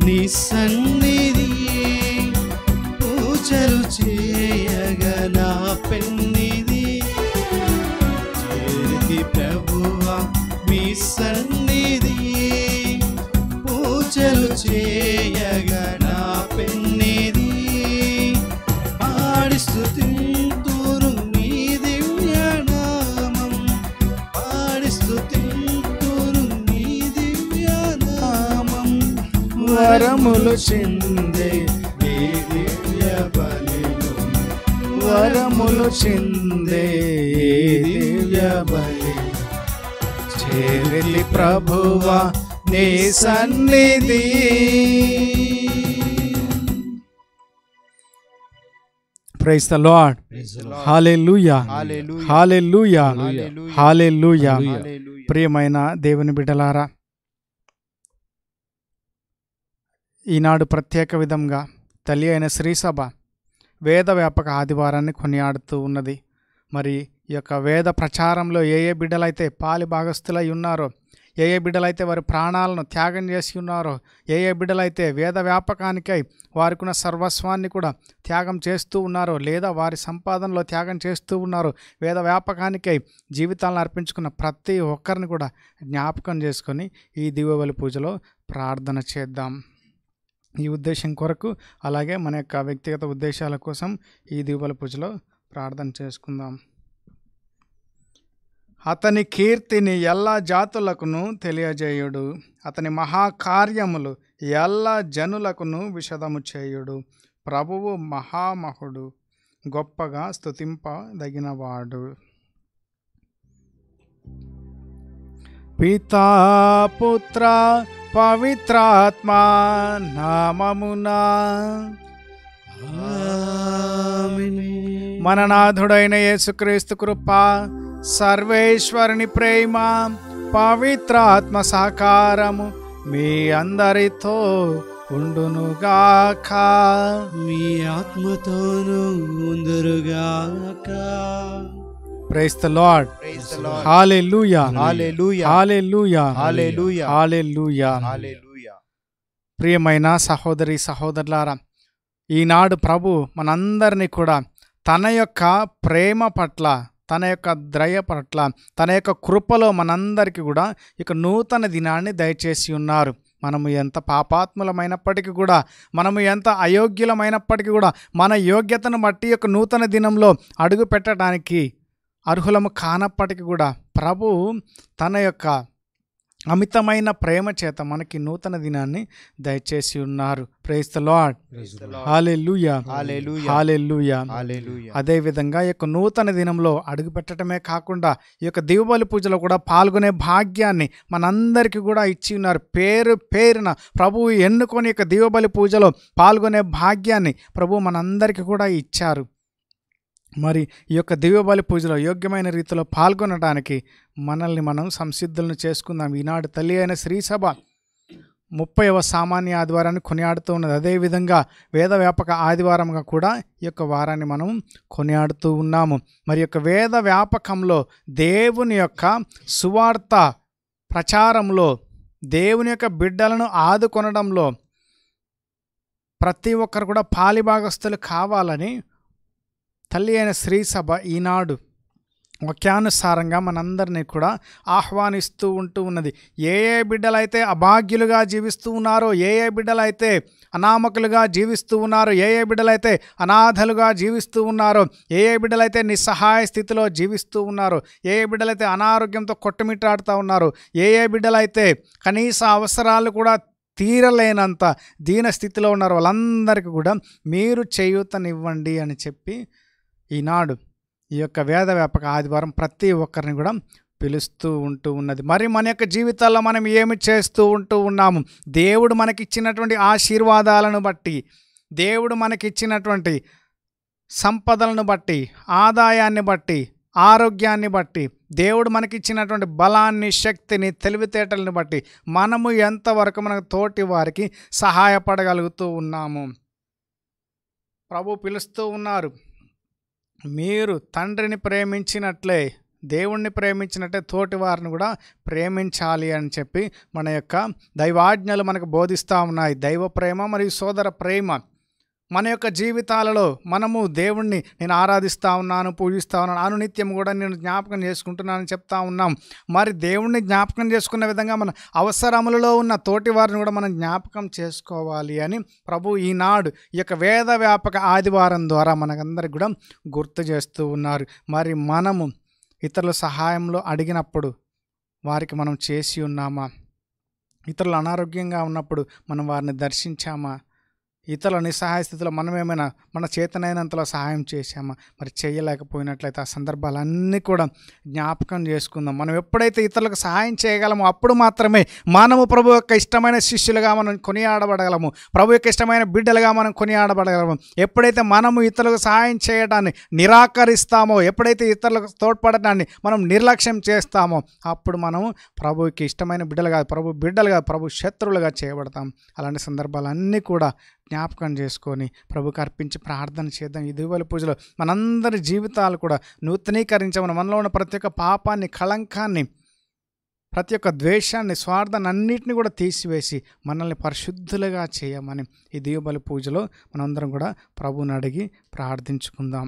నీ సన్నిధి పూజలు చేయగా నా పెన్నిది చేరితి ప్రభువా మీ సన్నిధి పూజలు చేయగా నా పెన్నిది పాడి స్తుతింతురు నీ దివ్యనామం పాడి స్తుతింతురు నీ దివ్యనామం వరములు చెందే నీ దివ్య బలిలో వరములు చెందే ఈ దివ్య బలి చేరిలి ప్రభువా నీ సన్నిధి praise the lord hallelujah hallelujah. Hallelujah hallelujah. Hallelujah hallelujah. ప్రియమైన దేవుని బిడ్డలారా ఈనాడు ప్రత్యేక విధంగా తల్లి అయిన శ్రీసభ వేద వ్యాపక ఆదివారాన్ని కొనియాడుతూ ఉన్నది మరి ఈ యొక్క వేద ప్రచారంలో ఏ ఏ బిడ్డలైతే పాలి భాగస్థులై ఉన్నారో ఏ ఏ బిడ్డలైతే వారి ప్రాణాలను త్యాగం చేసి ఉన్నారో ఏ ఏ బిడ్డలైతే వేద వ్యాపకానికై వారికున్న సర్వస్వాన్ని కూడా త్యాగం చేస్తూ ఉన్నారో లేదా వారి సంపాదనలో త్యాగం చేస్తూ ఉన్నారో వేద వ్యాపకానికై జీవితాలను అర్పించుకున్న ప్రతి ఒక్కరిని కూడా జ్ఞాపకం చేసుకొని ఈ దివ్యబలి పూజలో ప్రార్థన చేద్దాం ఈ ఉద్దేశం కొరకు అలాగే మన యొక్క వ్యక్తిగత ఉద్దేశాల కోసం ఈ దివ్యబలి పూజలో ప్రార్థన చేసుకుందాం అతని కీర్తిని ఎల్లా జాతులకును తెలియజేయుడు అతని మహాకార్యములు ఎల్లా జనులకును విషదము చేయుడు ప్రభువు మహామహుడు గొప్పగా స్తుతింపదగినవాడు పితా పుత్ర పవిత్రాత్మ నామమునా మన నాథుడైన యేసుక్రీస్తు కృప సర్వేశ్వరుని ప్రేమ పవిత్రాత్మ సాకారము మీ అందరితో ఉండునుగాక మీ ఆత్మతోనూ ఉందరుగాక price the lord Praise the Lord. Hallelujah Hallelujah. Hallelujah Hallelujah. Hallelujah Hallelujah. ప్రియమైన సహోదరి సహోదరులారా ఈనాడు ప్రభు మనందరినీ కూడా తన యొక్క ప్రేమ పట్ల తన యొక్క ద్రయ పట్ల తన యొక్క కృపలో మనందరికీ కూడా ఇక నూతన దినాన్ని దయచేసి ఉన్నారు మనము ఎంత పాపాత్ములమైనప్పటికీ కూడా మనము ఎంత అయోగ్యులమైనప్పటికీ కూడా మన యోగ్యతను బట్టి ఈ యొక్క నూతన దినంలో అడుగు పెట్టడానికి అర్హులము కానప్పటికీ కూడా ప్రభు తన యొక్క అమితమైన ప్రేమ చేత మనకి నూతన దినాన్ని దయచేసి ఉన్నారు praise the lord Praise the Lord. Hallelujah Hallelujah. Hallelujah Hallelujah. అదేవిధంగా ఈ యొక్క నూతన దినంలో అడుగు పెట్టడమే కాకుండా ఈ యొక్క దివ్యబలి పూజలో కూడా పాల్గొనే భాగ్యాన్ని మనందరికీ కూడా ఇచ్చి ఉన్నారు పేరు పేరున ప్రభువు ఎన్నుకొని ఈ యొక్క దివ్యబలి పూజలో పాల్గొనే భాగ్యాన్ని ప్రభు మనందరికీ కూడా ఇచ్చారు మరి ఈ యొక్క దివ్యబలి పూజలో యోగ్యమైన రీతిలో పాల్గొనడానికి మనల్ని మనం సంసిద్ధులను చేసుకుందాం ఈనాడు తల్లి అయిన శ్రీసభ ముప్పైవ సామాన్య ఆదివారాన్ని కొనియాడుతూ ఉన్నది అదేవిధంగా వేద వ్యాపక ఆదివారంగా కూడా ఈ యొక్క వారాన్ని మనం కొనియాడుతూ ఉన్నాము మరి యొక్క వేద వ్యాపకంలో దేవుని యొక్క సువార్త ప్రచారంలో దేవుని యొక్క బిడ్డలను ఆదుకొనడంలో ప్రతి ఒక్కరు కూడా పాలిభాగస్తులు కావాలని తల్లి అయిన శ్రీ సభ ఈనాడు వాక్యానుసారంగా మనందరినీ కూడా ఆహ్వానిస్తూ ఉంటూ ఉన్నది ఏ ఏ బిడ్డలైతే అభాగ్యులుగా జీవిస్తూ ఉన్నారో ఏ ఏ బిడ్డలైతే అనామకులుగా జీవిస్తూ ఉన్నారో ఏ ఏ బిడ్డలైతే అనాథలుగా జీవిస్తూ ఉన్నారో ఏ ఏ బిడ్డలైతే నిస్సహాయ స్థితిలో జీవిస్తూ ఉన్నారో ఏ ఏ బిడ్డలైతే అనారోగ్యంతో కొట్టుమిట్టాడుతూ ఉన్నారో ఏ ఏ బిడ్డలైతే కనీస అవసరాలు కూడా తీరలేనంత దీన స్థితిలో ఉన్నారు వాళ్ళందరికీ కూడా మీరు చేయూతనివ్వండి అని చెప్పి ఈనాడు ఈ యొక్క వేద వ్యాపక ఆదివారం ప్రతి ఒక్కరిని కూడా పిలుస్తూ ఉంటూ ఉన్నది మరి మన యొక్క జీవితాల్లో మనం ఏమి చేస్తూ ఉంటూ ఉన్నాము దేవుడు మనకిచ్చినటువంటి ఆశీర్వాదాలను బట్టి దేవుడు మనకిచ్చినటువంటి సంపదలను బట్టి ఆదాయాన్ని బట్టి ఆరోగ్యాన్ని బట్టి దేవుడు మనకిచ్చినటువంటి బలాన్ని శక్తిని తెలివితేటలను బట్టి మనము ఎంతవరకు మన తోటి వారికి సహాయపడగలుగుతూ ఉన్నాము ప్రభు పిలుస్తూ ఉన్నారు మీరు తండ్రిని ప్రేమించినట్లే దేవుణ్ణి ప్రేమించినట్టే తోటి వారిని కూడా ప్రేమించాలి అని చెప్పి మన యొక్క దైవాజ్ఞలు మనకు బోధిస్తూ ఉన్నాయి దైవ ప్రేమ మరియు సోదర ప్రేమ మన యొక్క జీవితాలలో మనము దేవుణ్ణి నేను ఆరాధిస్తూ ఉన్నాను పూజిస్తూ ఉన్నాను అనునిత్యం కూడా నేను జ్ఞాపకం చేసుకుంటున్నానని చెప్తా ఉన్నాం మరి దేవుణ్ణి జ్ఞాపకం చేసుకున్న విధంగా మన అవసరములలో ఉన్న తోటి వారిని కూడా మనం జ్ఞాపకం చేసుకోవాలి అని ప్రభు ఈనాడు ఈ యొక్క వేద వ్యాపక ఆదివారం ద్వారా మనకందరికి కూడా గుర్తు చేస్తూ ఉన్నారు మరి మనము ఇతరుల సహాయంలో అడిగినప్పుడు వారికి మనం చేసి ఉన్నామా ఇతరులు అనారోగ్యంగా ఉన్నప్పుడు మనం వారిని దర్శించామా ఇతరుల నిస్సహాయ స్థితిలో మనం ఏమైనా మన చేతనైనంతలో సహాయం చేశామా మరి చేయలేకపోయినట్లయితే ఆ సందర్భాలన్నీ కూడా జ్ఞాపకం చేసుకుందాం మనం ఎప్పుడైతే ఇతరులకు సహాయం చేయగలమో అప్పుడు మాత్రమే మనము ప్రభు యొక్క ఇష్టమైన శిష్యులుగా మనం కొనియాడబడగలము ప్రభు యొక్క ఇష్టమైన బిడ్డలుగా మనం కొనియాడబడగలము ఎప్పుడైతే మనము ఇతరులకు సహాయం చేయడాన్ని నిరాకరిస్తామో ఎప్పుడైతే ఇతరులకు తోడ్పడటాన్ని మనం నిర్లక్ష్యం చేస్తామో అప్పుడు మనము ప్రభువుకి ఇష్టమైన బిడ్డలుగా ప్రభు బిడ్డలుగా ప్రభు శత్రువులుగా చేయబడతాం అలాంటి సందర్భాలన్నీ కూడా జ్ఞాపకం చేసుకొని ప్రభుకి అర్పించి ప్రార్థన చేద్దాం ఈ దిగుబలి పూజలో మనందరి జీవితాలు కూడా నూతనీకరించమని మనలో ఉన్న ప్రతి ఒక్క పాపాన్ని కళంకాన్ని ప్రతి ఒక్క ద్వేషాన్ని స్వార్థాన్ని అన్నిటిని కూడా తీసివేసి మనల్ని పరిశుద్ధులుగా చేయమని ఈ దిగుబలి పూజలో మనందరం కూడా ప్రభువుని అడిగి ప్రార్థించుకుందాం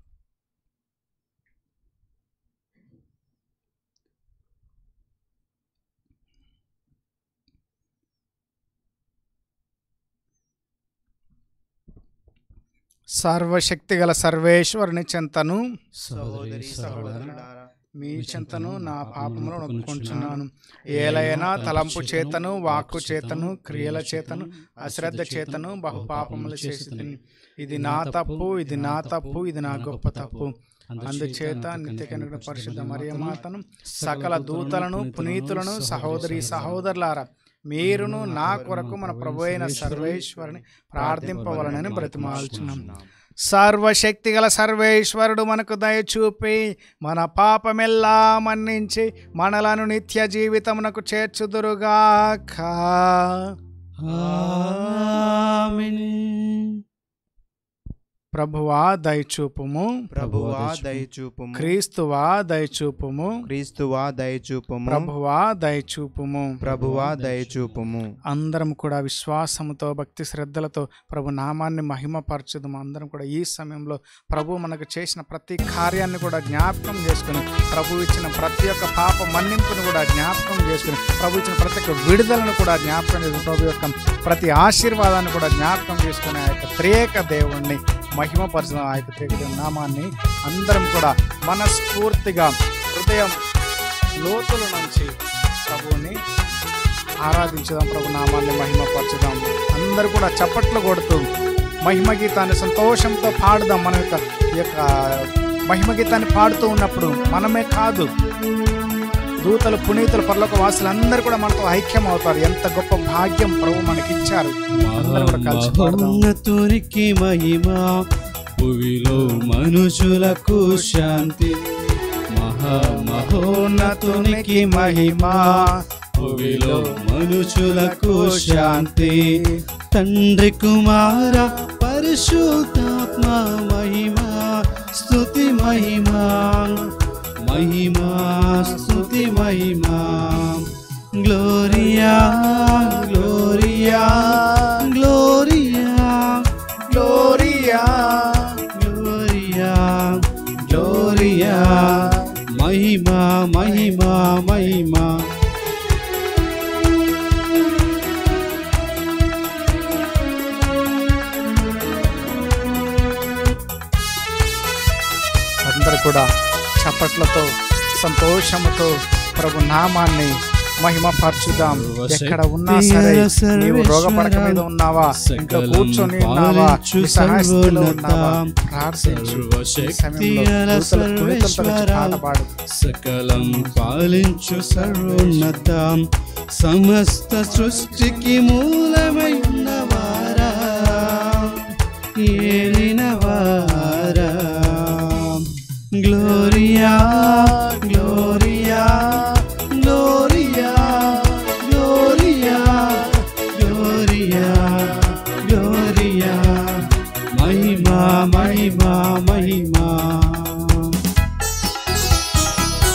సర్వశక్తి గల సర్వేశ్వరుని చెంతను సహోదరి సహోదరులారా మీ చెంతను నా పాపములు నొక్కుంటున్నాను ఏలైనా తలంపు చేతను వాక్కు చేతను క్రియల చేతను అశ్రద్ధ చేతను బహు పాపములు చేసి ఇది నా తప్పు ఇది నా తప్పు ఇది నా గొప్ప తప్పు అందుచేత నిత్యకనుడ పరిశుద్ధ మరియమాతను సకల దూతలను పునీతులను సహోదరి సహోదరులారా మీరును నా కొరకు మన ప్రభు అయిన సర్వేశ్వరుని ప్రార్థింపవలనని బ్రతిమాల్చున్నాం సర్వశక్తి గల సర్వేశ్వరుడు మనకు దయ చూపి మన పాపమెల్లా మన్నించి మనలను నిత్య జీవితమునకు చేర్చుదురుగాక ఆమేన్ ప్రభువా దయచూపుము ప్రభువా దయచూపుము క్రీస్తువా దయచూపుము క్రీస్తువా దయచూపుము ప్రభువా దయచూపుము ప్రభువా దయచూపుము అందరం కూడా విశ్వాసముతో భక్తి శ్రద్ధలతో ప్రభు నామాన్ని మహిమపరచుదాం అందరం కూడా ఈ సమయంలో ప్రభు మనకు చేసిన ప్రతి కార్యాన్ని కూడా జ్ఞాపకం చేసుకుని ప్రభు ఇచ్చిన ప్రతి ఒక్క పాప మన్నింపును కూడా జ్ఞాపకం చేసుకుని ప్రభు ఇచ్చిన ప్రతి ఒక్క విడుదలను కూడా జ్ఞాపకం చేసుకుని ప్రభు యొక్క ప్రతి ఆశీర్వాదాన్ని కూడా జ్ఞాపకం చేసుకుని ఆ యొక్క త్రేక దేవుణ్ణి మహిమపరచిన ఆ యొక్క త్రేక దేవుని నామాన్ని అందరం కూడా మనస్ఫూర్తిగా హృదయం లోతుల నుంచి ప్రభువుని ఆరాధించుదాం ప్రభు నామాన్ని మహిమపరచుదాం అందరూ కూడా చప్పట్లు కొడుతూ మహిమ గీతాన్ని సంతోషంతో పాడుదాం మన యొక్క ఈ యొక్క మహిమ గీతాన్ని పాడుతూ ఉన్నప్పుడు మనమే కాదు దూతలు పునీతులు పర్లోక వాసులు అందరూ కూడా మనతో ఐక్యం అవుతారు ఎంత గొప్ప భాగ్యం ప్రభు మనకిచ్చారు అందరూ కూడా కలిసి పాడదాం మహోన్నతునికి మహిమ భువిలో మనుషులకు శాంతి మహా మహోన్నతునికి మహిమ భువిలో మనుషులకు శాంతి తండ్రి కుమార పరిశుద్ధాత్మ మహిమ స్తుతి మహిమ మహిమ స్తుతి మహిమ గ్లోరియా గ్లోరియా గ్లోరియా గ్లోరియా గ్లోరియా గ్లోరియా మహిమ మహిమ మహిమ అందరూ కూడా చప్పట్లతో సంతోషముతో ప్రభు నామాన్ని మహిమపరచుదాం ఎక్కడ ఉన్నా సరే నీవు రోగపడక మీద ఉన్నావా ఇంట్లో కూర్చొని ఉన్నావా నిస్సహాయ స్థితిలో ఉన్నావా ప్రార్థించు ఈ సమయంలో దూతల పునీతులతో వచ్చి పాట పాడు సకలం పాలించు సర్వోన్నత సమస్త సృష్టికి మూలమైన వారా ఏలిన వారా గ్లోరియా గ్లోరియా గ్లోరియా గ్లోరియా గ్లోరియా గ్లోరియా మహిమా మహిమా మహిమా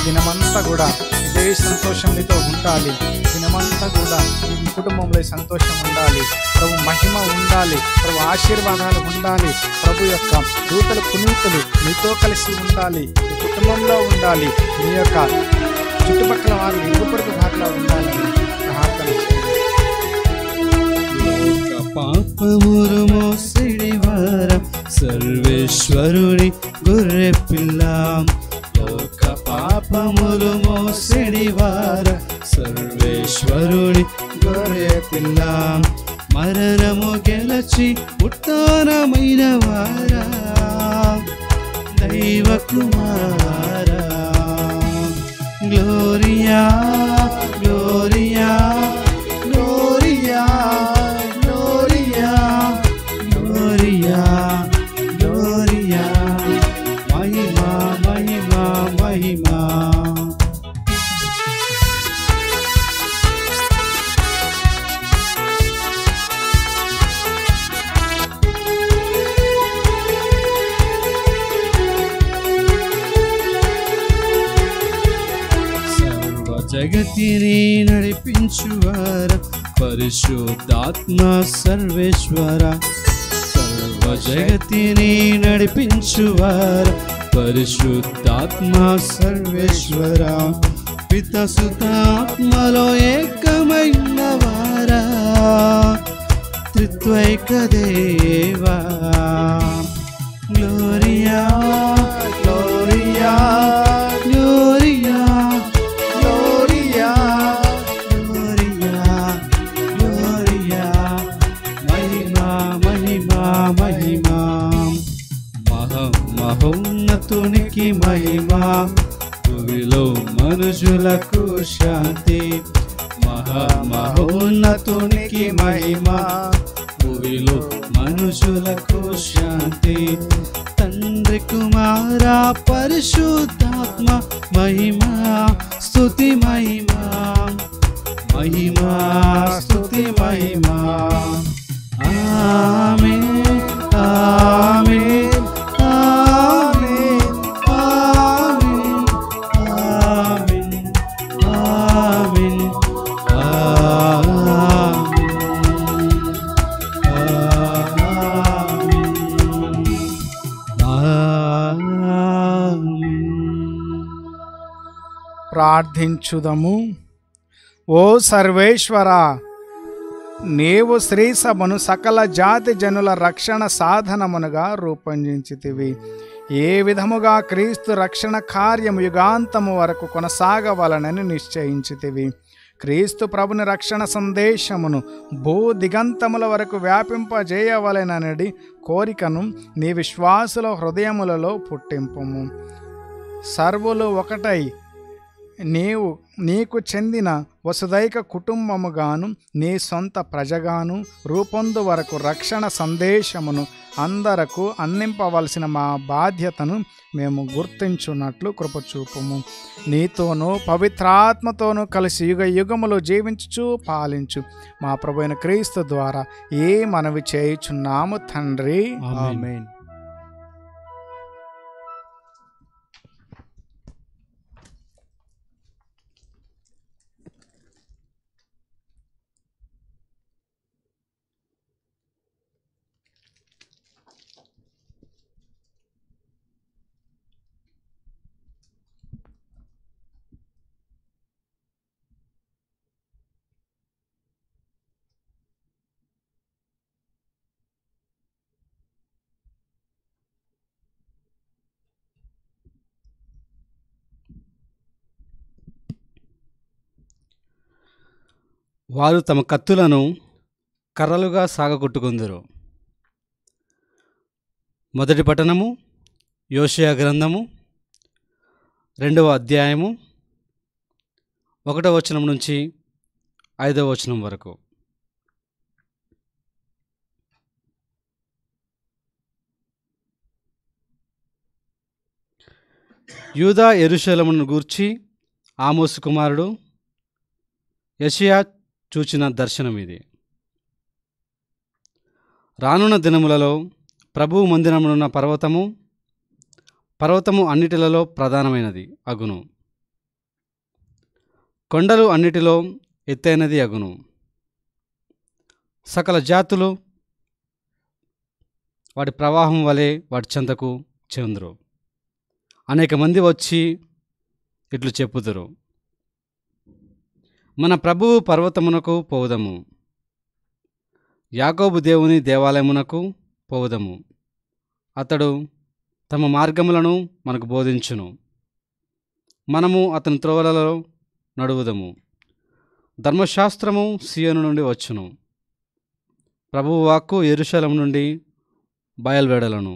దినమంతా కూడా ఇదే సంతోషం మీతో ఉండాలి దినమంతా కూడా ఈ కుటుంబంలో ఈ సంతోషం ఉండాలి ప్రభు మహిమ ఉండాలి ప్రభు ఆశీర్వాదాలు ఉండాలి ప్రభు యొక్క దూతలు పునీతులు మీతో కలిసి ఉండాలి మీ కుటుంబంలో ఉండాలి మీ యొక్క చుట్టుపక్కల వారు ఇరుగు పొరుగు వారిలో ఉండాలని ప్రార్థన చేయండి లోక పాపమురు మోసిడి వార సర్వేశ్వరుని గొర్రె పిల్ల లోక పాపములు మోసిడి వార సర్వేశ్వరుని గొర్రె పిల్ల మరణము గెలచి ఉత్తానమైన వారా దైవ కుమారా గ్లోరియా గ్లోరియా గ్లోరియా గ్లోరియా గ్లోరియా గ్లోరియా మహిమా మహిమా మహిమా సర్వ జగతిని నడిపించువార పరిశుద్ధాత్మ సర్వేశ్వర సర్వ జగతిని నడిపించువార పరిశుద్ధాత్మ సర్వేశ్వర పితసుతాత్మలో ఏకమైన వారా త్రిత్వైక దేవా గ్లోరియా గ్లోరియా గ్లోరియా గ్లోరియా గ్లోరియా గ్లోరియా మహిమా మహిమా మహిమా మహ మహోన్నతునికి మహిమా భూమిలో మనుషులకు శాంతి మహా మహోన్నతునికి మహిమా భూమిలో మనుషులకు శాంతి తండ్రి కుమారా పరిశుద్ధాత్మ మహిమా స్తుతి మహిమా మహిమా స్తుతి మహిమా ఆమేన్ ఆమేన్ ఆమేన్ ఆమేన్ ఆమేన్ ఆమేన్ ప్రార్థించుదము ఓ సర్వేశ్వర నీవు శ్రీ సభను సకల జాతి జనుల రక్షణ సాధనమునుగా రూపొందించితివి ఏ విధముగా క్రీస్తు రక్షణ కార్యము యుగాంతము వరకు కొనసాగవలనని నిశ్చయించితివి క్రీస్తు ప్రభుని రక్షణ సందేశమును భూ దిగంతముల వరకు వ్యాపింపజేయవలెననడి కోరికను నీ విశ్వాసుల హృదయములలో పుట్టింపుము సర్వులు ఒకటై నీవు నీకు చెందిన వసుదైక కుటుంబముగాను నీ సొంత ప్రజగాను రూపొందు వరకు రక్షణ సందేశమును అందరకు అందింపవలసిన మా బాధ్యతను మేము గుర్తించున్నట్లు కృపచూపుము నీతోనూ పవిత్రాత్మతోనూ కలిసి యుగ యుగములు జీవించుచు పాలించు మా ప్రభు క్రీస్తు ద్వారా ఏ మనవి చేయుచున్నాము తండ్రి ఆమేన్ వారు తమ కత్తులను కర్రలుగా సాగగొట్టుకుందరు మొదటి పట్టణము యోషియా గ్రంథము రెండవ అధ్యాయము ఒకటవ వచనం నుంచి ఐదవ వచనం వరకు యూదా ఎరుశలమును గూర్చి ఆమోసు కుమారుడు యషియా చూచిన దర్శనం ఇది రానున్న దినములలో ప్రభువు మందిరమునున్న పర్వతము పర్వతము అన్నిటిలలో ప్రధానమైనది అగును కొండలు అన్నిటిలో ఎత్తైనది అగును సకల జాతులు వాటి ప్రవాహం వలె వాటి చెంతకు చెందురు అనేక మంది వచ్చి ఇట్లు చెప్పుదురు మన ప్రభువు పర్వతమునకు పోవుదము యాకోబు దేవుని దేవాలయమునకు పోవుదము అతడు తమ మార్గములను మనకు బోధించును మనము అతని త్రోవలలో నడువుదము ధర్మశాస్త్రము సియోను నుండి వచ్చును ప్రభువు వాక్కు ఎరుశలం నుండి బయలువెడలను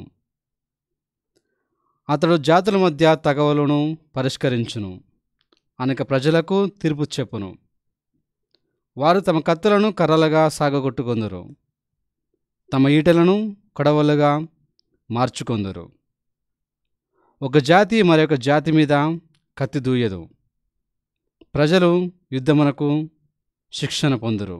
అతడు జాతుల మధ్య తగవలను పరిష్కరించును అనేక ప్రజలకు తీర్పు చెప్పును వారు తమ కత్తులను కర్రలుగా సాగగొట్టుకొందరు తమ ఈటలను కొడవలుగా మార్చుకొందరు ఒక జాతి మరొక జాతి మీద కత్తి దూయదు ప్రజలు యుద్ధమునకు శిక్షణ పొందురు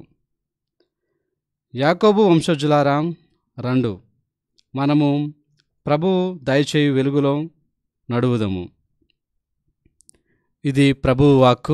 యాకోబు వంశజులారా రండు మనము ప్రభువు దయచేయు వెలుగులో నడువుదము ఇది ప్రభువు వాక్కు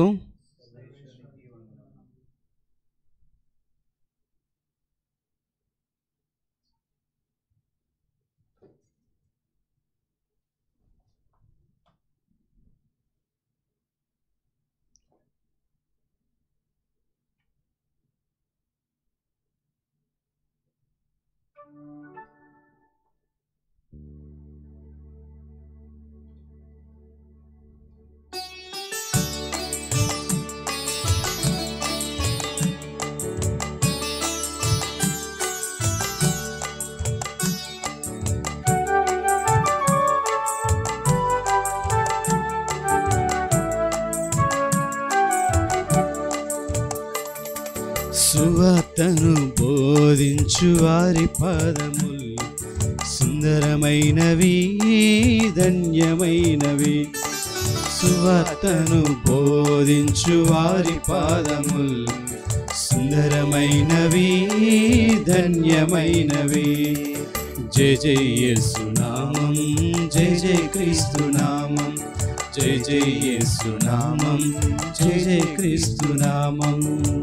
సువార్తను బోధించు వారి పాదములు సుందరమైనవి ధన్యమైనవి సువార్తను బోధించు వారి పాదములు సుందరమైనవి ధన్యమైనవి జయ జయ యేసునామం జయ జయ క్రీస్తునామం జయ జయ యేసునామం జయ జయ క్రీస్తునామం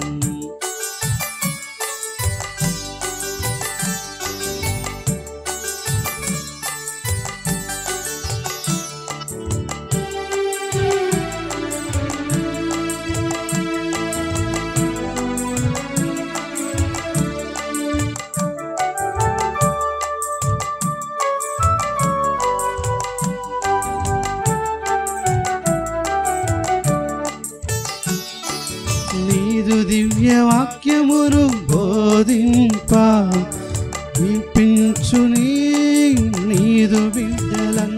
నీదు దివ్య వాక్యమును బోధింప వినిపించుని నీదు బిడ్డలన్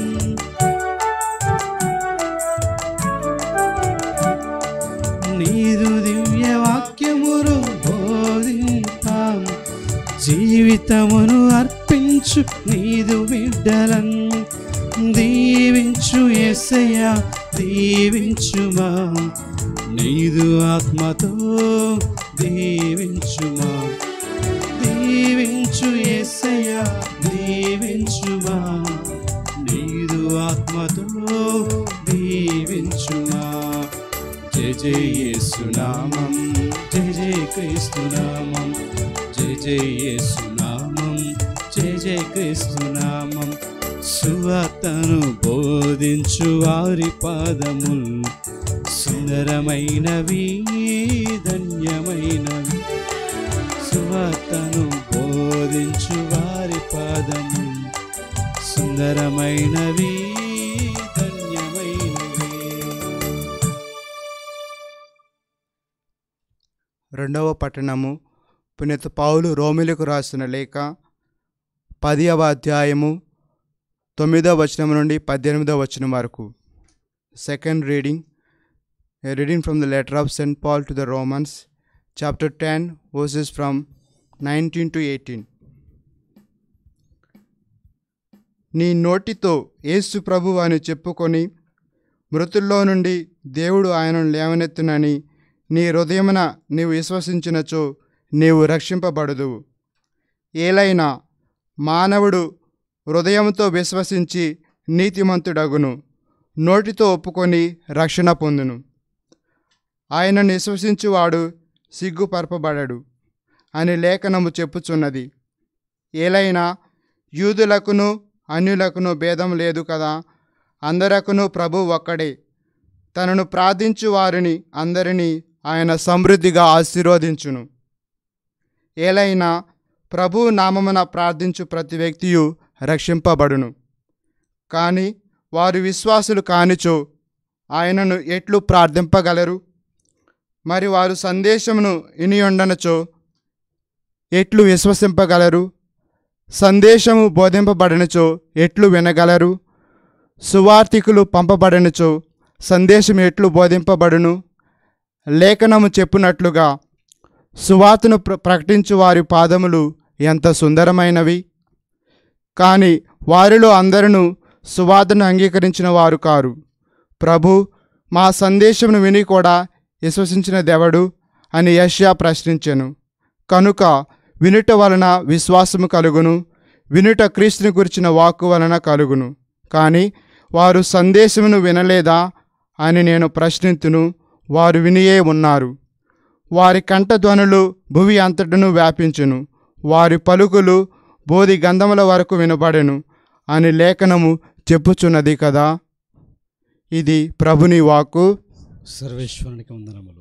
నీదు దివ్య వాక్యమును బోధింప జీవితమును అర్పించు నీదు బిడ్డలన్ దీవించు ఎసయ్యా దీవించుమా నీదు ఆత్మతో దీవించుమా దీవించు ఎసయ్యా దీవించుమా నీదు ఆత్మతో దీవించుమా జయ జయ యేసునామం జయ జయ క్రీస్తునామం జయ జయ యేసునామం జయ జయ క్రీస్తునామం సువార్తను బోధించు వారి పాదములు సుందరమైనవి ధన్యమైనవి సువార్తను బోధించు వారి పాదము సుందరమైనవి ధన్యమైనవి రెండవ పట్టణము పునీత పౌలు రోమిలకు రాసిన లేఖ పదివ అధ్యాయము తొమ్మిదవ వచనం నుండి పద్దెనిమిదవ వచనం వరకు second reading A reading from the letter of St. Paul to the Romans, chapter 10, verses from 19 to 18. నీ నోటితో యేసు ప్రభు అని చెప్పుకొని మృతుల్లో నుండి దేవుడు ఆయనను లేవనెత్తునని నీ హృదయమున నీవు విశ్వసించినచో నీవు రక్షింపబడదువు ఏలైనా మానవుడు హృదయంతో విశ్వసించి నీతిమంతుడగును నోటితో ఒప్పుకొని రక్షణ పొందును ఆయనను విశ్వసించువాడు సిగ్గుపరపబడడు అని లేఖనము చెప్పుచున్నది ఏలైనా యూదులకును అన్యులకును భేదం లేదు కదా అందరకును ప్రభు ఒక్కడే తనను ప్రార్థించు వారిని అందరినీ ఆయన సమృద్ధిగా ఆశీర్వదించును ఏలైనా ప్రభు నామమున ప్రార్థించు ప్రతి వ్యక్తియు రక్షింపబడును కానీ వారు విశ్వాసులు కానిచో ఆయనను ఎట్లు ప్రార్థింపగలరు మరి వారు సందేశమును ఇనియుండనచో ఎట్లు విశ్వసింపగలరు సందేశము బోధింపబడినచో ఎట్లు వినగలరు సువార్తికులు పంపబడినచో సందేశం ఎట్లు బోధింపబడును లేఖనము చెప్పునట్లుగా సువార్తను ప్ర ప్రకటించు వారి పాదములు ఎంత సుందరమైనవి కానీ వారిలో అందరూ సువార్తను అంగీకరించిన వారు కారు ప్రభు మా సందేశమును విని కూడా విశ్వసించిన దెవడు అని యష్యా ప్రశ్నించెను కనుక వినుట వలన విశ్వాసము కలుగును వినుట క్రీస్తుని గురించిన వాక్కు వలన కలుగును కానీ వారు సందేశమును వినలేదా అని నేను ప్రశ్నింతును వారు వినియే ఉన్నారు వారి కంఠధ్వనులు భువి అంతటను వ్యాపించును వారి పలుకులు బోధి గంధముల వరకు వినబడెను అని లేఖనము చెప్పుచున్నది కదా ఇది ప్రభుని వాక్కు సర్వేశ్వరునికి వందనములు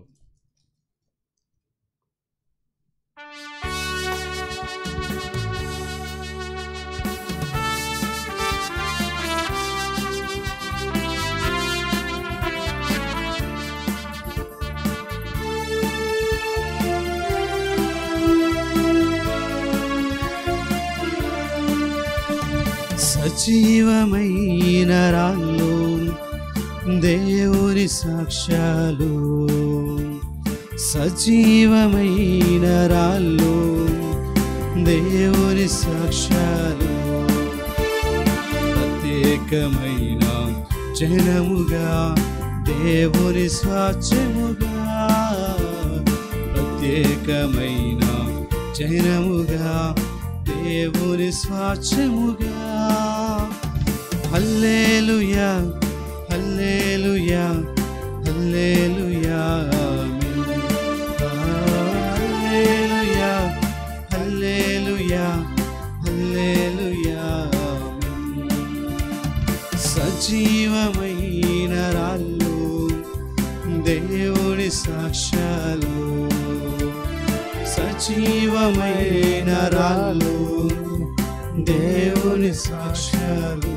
సజీవమైన రాళ్ళు దేవుని సాక్ష్యాలు సజీవమైన రాళ్ళు దేవుని సాక్ష్యాలు ప్రత్యేకమైన జనముగా దేవుని స్వాచ్ఛముగా ప్రత్యేకమైన జనముగా దేవుని స్వాచ్ఛముగా hallelujah hallelujah hallelujah amen. Hallelujah hallelujah hallelujah amen. సజీవమైన రాళ్ళు దేవుని సాక్ష్యాలు సజీవమైన రాళ్ళు దేవుని సాక్ష్యాలు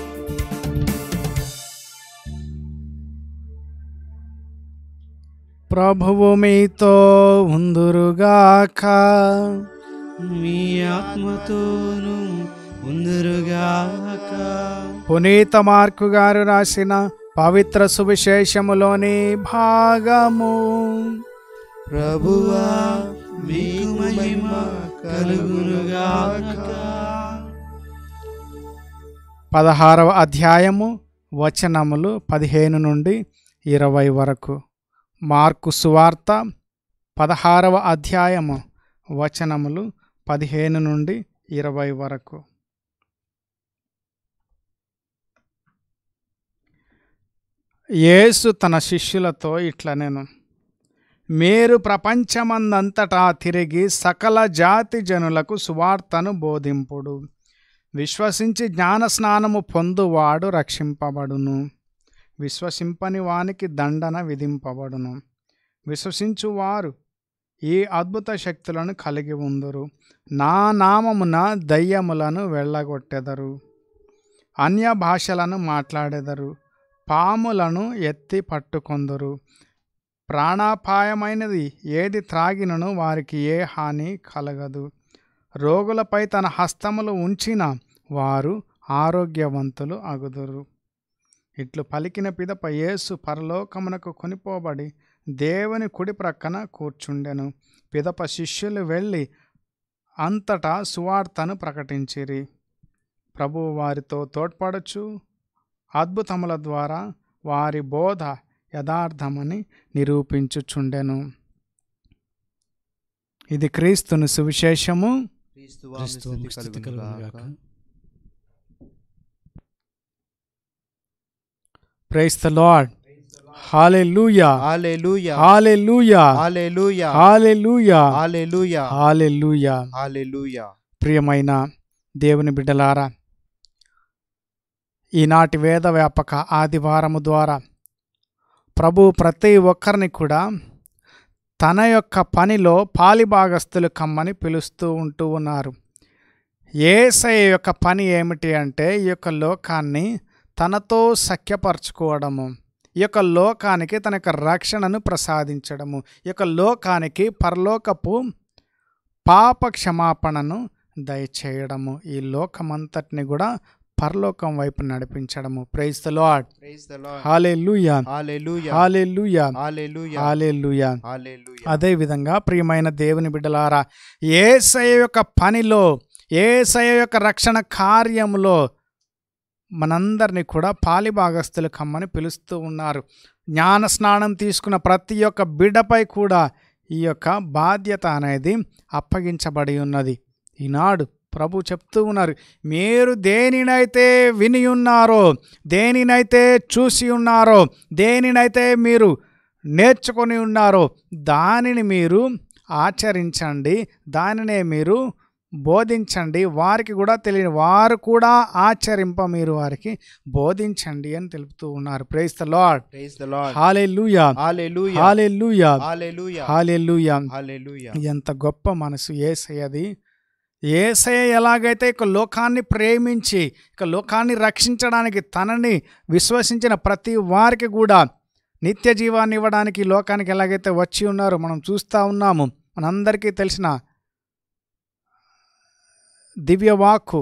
ప్రభువు మీతో ఉందురుగాక మీ ఆత్మతోను ముందురుగాక పునీత మార్కు గారు రాసిన పవిత్ర సువిశేషములోని భాగము ప్రభువా మీకు మహిమ కలుగునుగాక పదహారవ అధ్యాయము వచనములు పదిహేను నుండి ఇరవై వరకు మార్కు సువార్త పదహారవ అధ్యాయము వచనములు పదిహేను నుండి ఇరవై వరకు యేసు తన శిష్యులతో ఇట్లా నేను మీరు ప్రపంచమందంతటా తిరిగి సకల జాతి జనులకు సువార్తను బోధింపుడు విశ్వసించి జ్ఞానస్నానము పొందువాడు రక్షింపబడును విశ్వసింపని వానికి దండన విధింపబడును విశ్వసించువారు ఈ అద్భుత శక్తులను కలిగి ఉందురు నా నామమున దయ్యములను వెళ్ళగొట్టెదరు అన్య భాషలను మాట్లాడెదరు పాములను ఎత్తి పట్టుకొందురు ప్రాణాపాయమైనది ఏది త్రాగినను వారికి ఏ హాని కలగదు రోగులపై తన హస్తములు ఉంచిన వారు ఆరోగ్యవంతులు అగుదురు ఇట్లు పలికిన పిదప యేసు పరలోకమునకు కొనిపోబడి దేవుని కుడి ప్రక్కన కూర్చుండెను పిదప శిష్యులు వెళ్ళి అంతటా సువార్తను ప్రకటించిరి ప్రభువు వారితో తోడ్పడచ్చు అద్భుతముల ద్వారా వారి బోధ యథార్థమని నిరూపించుచుండెను ఇది క్రీస్తుని సువిశేషము క్రీస్తు స్థితి కలుగునుగాక praise the lord hallelujah hallelujah hallelujah hallelujah hallelujah hallelujah hallelujah hallelujah ప్రియమైన దేవుని బిడ్డలారా ఈనాటి వేద వ్యాపక ఆదివారము ద్వారా ప్రభు ప్రతి ఒక్కరిని కూడా తన యొక్క పనిలో పాలిభాగస్తులు కమ్మని పిలుస్తూ ఉంటూ ఉన్నారు ఏసయ యొక్క పని ఏమిటి అంటే ఈ యొక్క లోకాన్ని తనతో సఖ్యపరచుకోవడము ఈ యొక్క లోకానికి తన యొక్క రక్షణను ప్రసాదించడము ఈ యొక్క లోకానికి పరలోకపు పాప క్షమాపణను దయచేయడము ఈ లోకమంతటిని కూడా పరలోకం వైపు నడిపించడము praise the lord praise the lord hallelujah hallelujah hallelujah hallelujah hallelujah hallelujah అదే విధంగా ప్రియమైన దేవుని బిడ్డలారా ఏసయ యొక్క పనిలో ఏసయ యొక్క రక్షణ కార్యములో మనందరినీ కూడా పాలిభాగస్తులు కమ్మని పిలుస్తూ ఉన్నారు జ్ఞాన స్నానం తీసుకున్న ప్రతి ఒక్క బిడ్డపై కూడా ఈ యొక్క బాధ్యత అనేది అప్పగించబడి ఉన్నది ఈనాడు ప్రభు చెప్తూ ఉన్నారు మీరు దేనినైతే విని ఉన్నారో దేనినైతే చూసి ఉన్నారో దేనినైతే మీరు నేర్చుకొని ఉన్నారో దానిని మీరు ఆచరించండి దానినే మీరు బోధించండి వారికి కూడా తెలియని వారు కూడా ఆచరింప మీరు వారికి బోధించండి అని తెలుపుతూ ఉన్నారు praise the lord praise the lord hallelujah hallelujah hallelujah hallelujah hallelujah hallelujah ఎంత గొప్ప మనసు ఏసయ్యది ఏసయ్య ఎలాగైతే ఇక లోకాన్ని ప్రేమించి ఇక లోకాన్ని రక్షించడానికి తనని విశ్వసించిన ప్రతి వారికి కూడా నిత్య జీవాన్ని ఇవ్వడానికి ఈ లోకానికి ఎలాగైతే వచ్చి ఉన్నారో మనం చూస్తూ ఉన్నాము మనందరికీ తెలిసిన దివ్యవాక్కు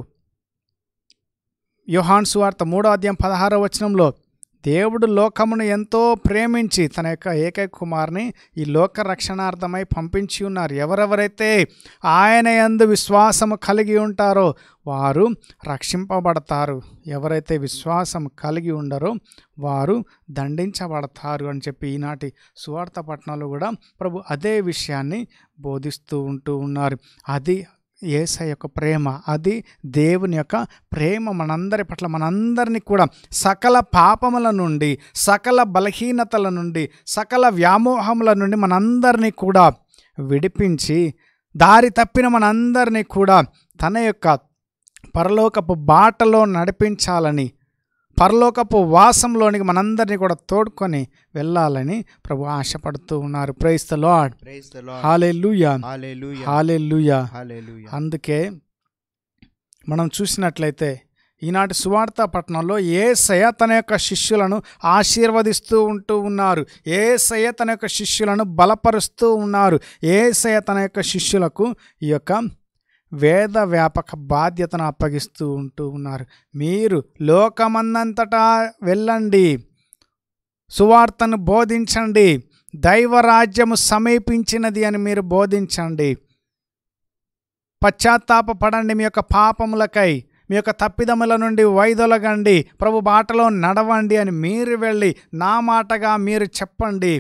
యోహాన్ సువార్త మూడో అధ్యాయం పదహారో వచనంలో దేవుడు లోకమును ఎంతో ప్రేమించి తన యొక్క ఏకైక కుమార్ని ఈ లోక రక్షణార్థమై పంపించి ఉన్నారు ఎవరెవరైతే ఆయన యందు విశ్వాసము కలిగి ఉంటారో వారు రక్షింపబడతారు ఎవరైతే విశ్వాసం కలిగి ఉండరో వారు దండించబడతారు అని చెప్పి ఈనాటి సువార్త పట్టణంలో కూడా ప్రభు అదే విషయాన్ని బోధిస్తూ ఉంటూ ఉన్నారు అది ఏస యొక్క ప్రేమ అది దేవుని యొక్క ప్రేమ మనందరి పట్ల మనందరినీ కూడా సకల పాపముల నుండి సకల బలహీనతల నుండి సకల వ్యామోహముల నుండి మనందరినీ కూడా విడిపించి దారి తప్పిన మనందరినీ కూడా తన యొక్క పరలోకపు బాటలో నడిపించాలని పరలోకపు వాసంలోనికి మనందరినీ కూడా తోడుకొని వెళ్ళాలని ప్రభు ఆశపడుతూ ఉన్నారు praise the lord praise the lord hallelujah hallelujah hallelujah hallelujah అందుకే మనం చూసినట్లయితే ఈనాటి సువార్త పట్టణంలో ఏసయ తన యొక్క శిష్యులను ఆశీర్వదిస్తూ ఉంటూ ఉన్నారు ఏసయ తన యొక్క శిష్యులను బలపరుస్తూ ఉన్నారు ఏసయ తన యొక్క శిష్యులకు ఈ యొక్క వేద వ్యాపక బాధ్యతను అప్పగిస్తూ ఉంటూ ఉన్నారు మీరు లోకమందంతటా వెళ్ళండి సువార్తను బోధించండి దైవరాజ్యము సమీపించినది అని మీరు బోధించండి పశ్చాత్తాపపడండి మీ యొక్క పాపములకై మీ యొక్క తప్పిదముల నుండి వైదొలగండి ప్రభు బాటలో నడవండి అని మీరు వెళ్ళి నా మాటగా మీరు చెప్పండి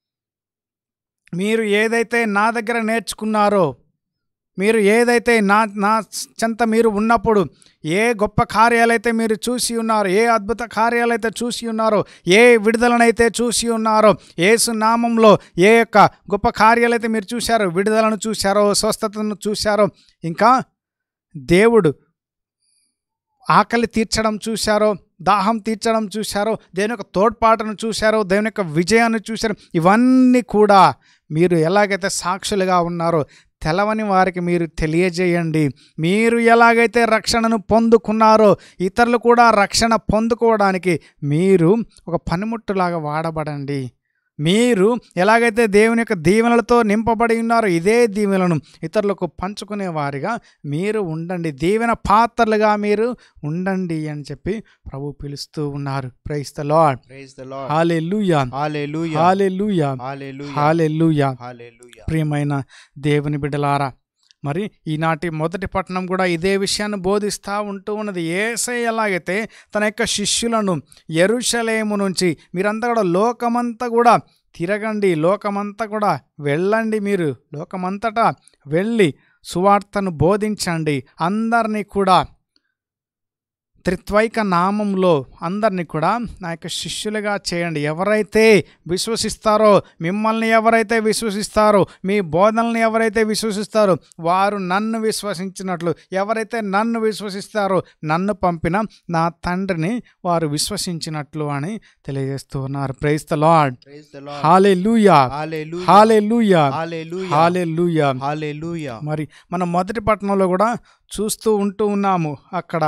మీరు ఏదైతే నా దగ్గర నేర్చుకున్నారో మీరు ఏదైతే నా నా చెంత మీరు ఉన్నప్పుడు ఏ గొప్ప కార్యాలైతే మీరు చూసి ఉన్నారో ఏ అద్భుత కార్యాలైతే చూసి ఉన్నారో ఏ విడుదలనైతే చూసి ఉన్నారో ఏసు నామంలో ఏ యొక్క గొప్ప కార్యాలైతే మీరు చూశారో విడుదలను చూశారో స్వస్థతను చూశారో ఇంకా దేవుడు ఆకలి తీర్చడం చూశారో దాహం తీర్చడం చూశారో దేవుని యొక్క తోడ్పాటును చూశారో దేవుని యొక్క విజయాన్ని చూశారో ఇవన్నీ కూడా మీరు ఎలాగైతే సాక్షులుగా ఉన్నారో తెలవని వారికి మీరు తెలియజేయండి మీరు ఎలాగైతే రక్షణను పొందుకున్నారో ఇతరులు కూడా రక్షణ పొందుకోవడానికి మీరు ఒక పనిముట్టులాగా వాడబడండి మీరు ఎలాగైతే దేవుని యొక్క దీవెనలతో నింపబడి ఉన్నారో ఇదే దీవెనలను ఇతరులకు పంచుకునే వారిగా మీరు ఉండండి దీవెన పాత్రలుగా మీరు ఉండండి అని చెప్పి ప్రభు పిలుస్తూ ఉన్నారు praise the lord praise the lord hallelujah hallelujah hallelujah hallelujah hallelujah hallelujah ప్రియమైన దేవుని బిడ్డలారా మరి ఈనాటి మొదటి పట్టణం కూడా ఇదే విషయాన్ని బోధిస్తూ ఉంటూ ఉన్నది ఏసై ఎలాగైతే తన యొక్క శిష్యులను ఎరుషలేము నుంచి మీరంతా కూడా లోకమంతా కూడా తిరగండి లోకమంతా కూడా వెళ్ళండి మీరు లోకమంతటా వెళ్ళి సువార్తను బోధించండి అందరినీ కూడా త్రిత్వైక నామంలో అందరినీ కూడా నా యొక్క శిష్యులుగా చేయండి ఎవరైతే విశ్వసిస్తారో మిమ్మల్ని ఎవరైతే విశ్వసిస్తారో మీ బోధనల్ని ఎవరైతే విశ్వసిస్తారో వారు నన్ను విశ్వసించినట్లు ఎవరైతే నన్ను విశ్వసిస్తారో నన్ను పంపిన నా తండ్రిని వారు విశ్వసించినట్లు అని తెలియజేస్తూ ఉన్నారు ప్రైస్ ద లార్డ్ హాలే లూయా హాలే లూయా హాలే లూయా హల్లెలూయా మరి మనం మొదటి పట్టణంలో కూడా చూస్తూ ఉంటూ ఉన్నాము అక్కడ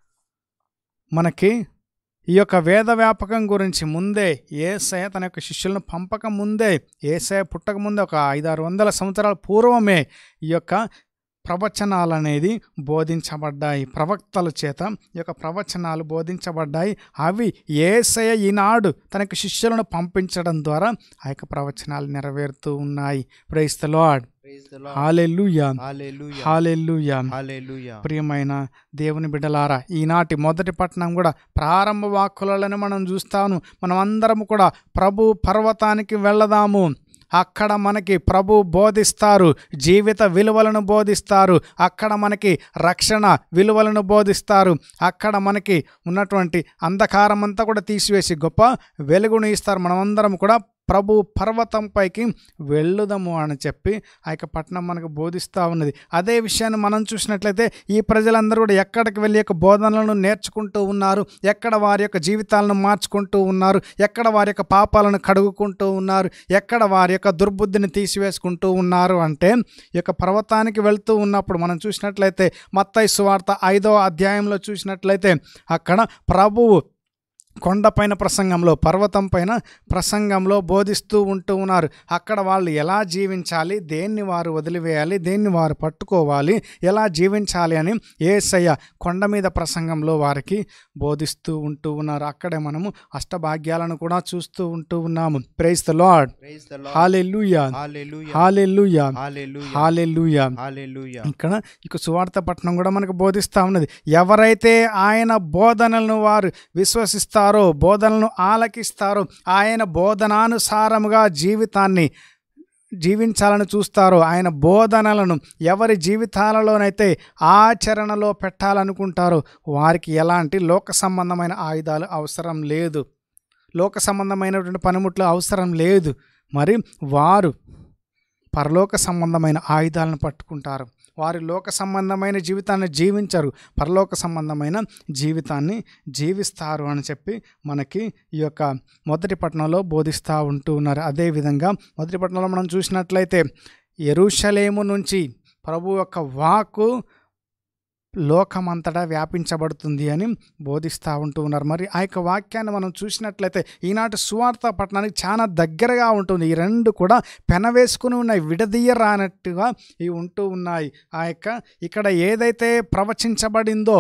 మనకి ఈ యొక్క వేద వ్యాపకం గురించి ముందే ఏసయ తన యొక్క శిష్యులను పంపక ముందే ఏసయ పుట్టక ముందే ఒక ఐదారు వందల సంవత్సరాల పూర్వమే ఈ యొక్క ప్రవచనాలు అనేది బోధించబడ్డాయి ప్రవక్తల చేత ఈ యొక్క ప్రవచనాలు బోధించబడ్డాయి అవి ఏసయ ఈనాడు తనకు శిష్యులను పంపించడం ద్వారా ఆ యొక్క ప్రవచనాలు నెరవేరుతూ ఉన్నాయి praise the Lord hallelujah hallelujah hallelujah hallelujah ప్రియమైన దేవుని బిడ్డలారా ఈనాటి మొదటి పట్టణం కూడా ప్రారంభ వాక్కులను మనం చూస్తాను మనం అందరం కూడా ప్రభు పర్వతానికి వెళ్ళదాము అక్కడ మనకి ప్రభు బోధిస్తారు జీవిత విలువలను బోధిస్తారు అక్కడ మనకి రక్షణ విలువలను బోధిస్తారు అక్కడ మనకి ఉన్నటువంటి అంధకారం అంతా కూడా తీసివేసి గొప్ప వెలుగును ఇస్తారు మనమందరం కూడా ప్రభు పర్వతం పైకి వెళ్ళుదము అని చెప్పి ఆ యొక్క పట్టణం మనకు బోధిస్తూ ఉన్నది అదే విషయాన్ని మనం చూసినట్లయితే ఈ ప్రజలందరూ కూడా ఎక్కడికి వెళ్ళి యొక్క బోధనలను నేర్చుకుంటూ ఉన్నారు ఎక్కడ వారి యొక్క జీవితాలను మార్చుకుంటూ ఉన్నారు ఎక్కడ వారి యొక్క పాపాలను కడుగుకుంటూ ఉన్నారు ఎక్కడ వారి యొక్క దుర్బుద్ధిని తీసివేసుకుంటూ ఉన్నారు అంటే ఈ యొక్క పర్వతానికి వెళ్తూ ఉన్నప్పుడు మనం చూసినట్లయితే మత్తయి సువార్త ఐదో అధ్యాయంలో చూసినట్లయితే అక్కడ ప్రభువు కొండపైన ప్రసంగంలో పర్వతం పైన ప్రసంగంలో బోధిస్తూ ఉంటూ ఉన్నారు అక్కడ వాళ్ళు ఎలా జీవించాలి దేన్ని వారు వదిలివేయాలి దేన్ని వారు పట్టుకోవాలి ఎలా జీవించాలి అని ఏసయ్య కొండ మీద ప్రసంగంలో వారికి బోధిస్తూ ఉంటూ ఉన్నారు అక్కడే మనము అష్టభాగ్యాలను కూడా చూస్తూ ఉంటూ ఉన్నాము praise the lord praise the Lord hallelujah hallelujah hallelujah hallelujah hallelujah hallelujah ఇక్కడ ఇక సువార్త పట్టణం కూడా మనకు బోధిస్తూ ఉన్నది ఎవరైతే ఆయన బోధనలను వారు విశ్వసిస్తారో బోధనలను ఆలకిస్తారో ఆయన బోధనానుసారముగా జీవితాన్ని జీవించాలని చూస్తారో ఆయన బోధనలను ఎవరి జీవితాలలోనైతే ఆచరణలో పెట్టాలనుకుంటారో వారికి ఎలాంటి లోక సంబంధమైన ఆయుధాలు అవసరం లేదు లోక సంబంధమైనటువంటి పనిముట్లు అవసరం లేదు మరి వారు పరలోక సంబంధమైన ఆయుధాలను పట్టుకుంటారు వారి లోక సంబంధమైన జీవితాన్ని జీవించరు పరలోక సంబంధమైన జీవితాన్ని జీవిస్తారు అని చెప్పి మనకి ఈ యొక్క మొదటి పట్టణంలో బోధిస్తూ ఉంటూ ఉన్నారు అదేవిధంగా మొదటి పట్టణంలో మనం చూసినట్లయితే ఎరుషలేము నుంచి ప్రభు యొక్క వాక్కు లోకమంతటా వ్యాపించబడుతుంది అని బోధిస్తూ ఉంటూ ఉన్నారు మరి ఆ యొక్క వాక్యాన్ని మనం చూసినట్లయితే ఈనాటి సువార్త పట్టణానికి చాలా దగ్గరగా ఉంటుంది ఈ రెండు కూడా పెనవేసుకుని ఉన్నాయి విడదీయరానట్టుగా ఇవి ఉంటూ ఉన్నాయి ఆ యొక్క ఇక్కడ ఏదైతే ప్రవచించబడిందో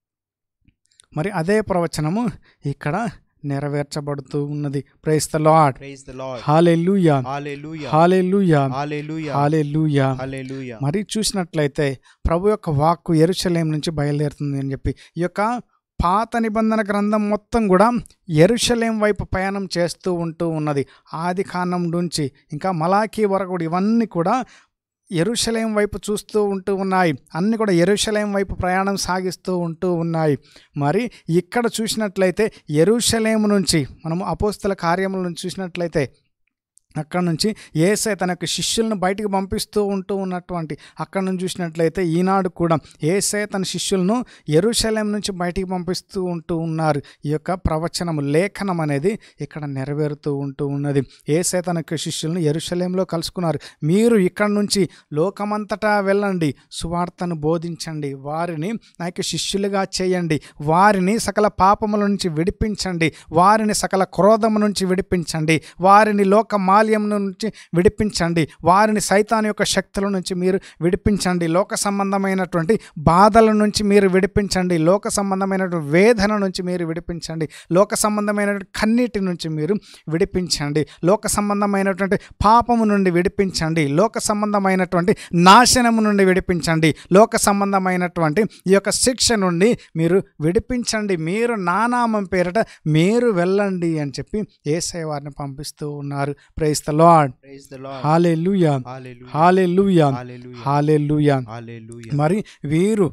మరి అదే ప్రవచనము ఇక్కడ నెరవేర్చబడుతూ ఉన్నది praise the lord praise the Lord hallelujah hallelujah hallelujah hallelujah hallelujah hallelujah మరి చూసినట్లయితే ప్రభు యొక్క వాక్కు ఎరుషలేం నుంచి బయలుదేరుతుంది అని చెప్పి ఈ యొక్క పాత నిబంధన గ్రంథం మొత్తం కూడా ఎరుషలేం వైపు ప్రయాణం చేస్తూ ఉంటూ ఉన్నది ఆది కాండం నుంచి ఇంకా మలాఖీ వరకు కూడా ఇవన్నీ కూడా ఎరుషలేం వైపు చూస్తూ ఉంటూ ఉన్నాయి అన్నీ కూడా ఎరుషలేం వైపు ప్రయాణం సాగిస్తూ ఉంటూ ఉన్నాయి మరి ఇక్కడ చూసినట్లయితే ఎరుషలేము నుంచి మనము అపోస్తల కార్యముల నుంచి చూసినట్లయితే అక్కడ నుంచి ఏసై తన యొక్క శిష్యులను బయటికి పంపిస్తూ ఉంటూ ఉన్నటువంటి అక్కడ నుంచి చూసినట్లయితే ఈనాడు కూడా ఏసై తన శిష్యులను ఎరుశలేం నుంచి బయటికి పంపిస్తూ ఉంటూ ఉన్నారు ఈ యొక్క ప్రవచనం లేఖనం అనేది ఇక్కడ నెరవేరుతూ ఉంటూ ఉన్నది ఏసై తన యొక్క శిష్యులను ఎరుశలేంలో కలుసుకున్నారు మీరు ఇక్కడ నుంచి లోకమంతటా వెళ్ళండి సువార్తను బోధించండి వారిని నా యొక్క శిష్యులుగా చేయండి వారిని సకల పాపముల నుంచి విడిపించండి వారిని సకల క్రోధము నుంచి విడిపించండి వారిని లోక మాల్యం నుంచి విడిపించండి వారిని సైతాన్ యొక్క శక్తుల నుంచి మీరు విడిపించండి లోక సంబంధమైనటువంటి బాధల నుంచి మీరు విడిపించండి లోక సంబంధమైనటువంటి వేదన నుంచి మీరు విడిపించండి లోక సంబంధమైనటువంటి కన్నీటి నుంచి మీరు విడిపించండి లోక సంబంధమైనటువంటి పాపము నుండి విడిపించండి లోక సంబంధమైనటువంటి నాశనము నుండి విడిపించండి లోక సంబంధమైనటువంటి ఈ యొక్క శిక్ష నుండి మీరు విడిపించండి మీరు నానామం పేరిట మీరు వెళ్ళండి అని చెప్పి ఏసై వారిని పంపిస్తూ ఉన్నారు praise the lord praise the lord hallelujah hallelujah hallelujah hallelujah hallelujah hallelujah మరి వీరు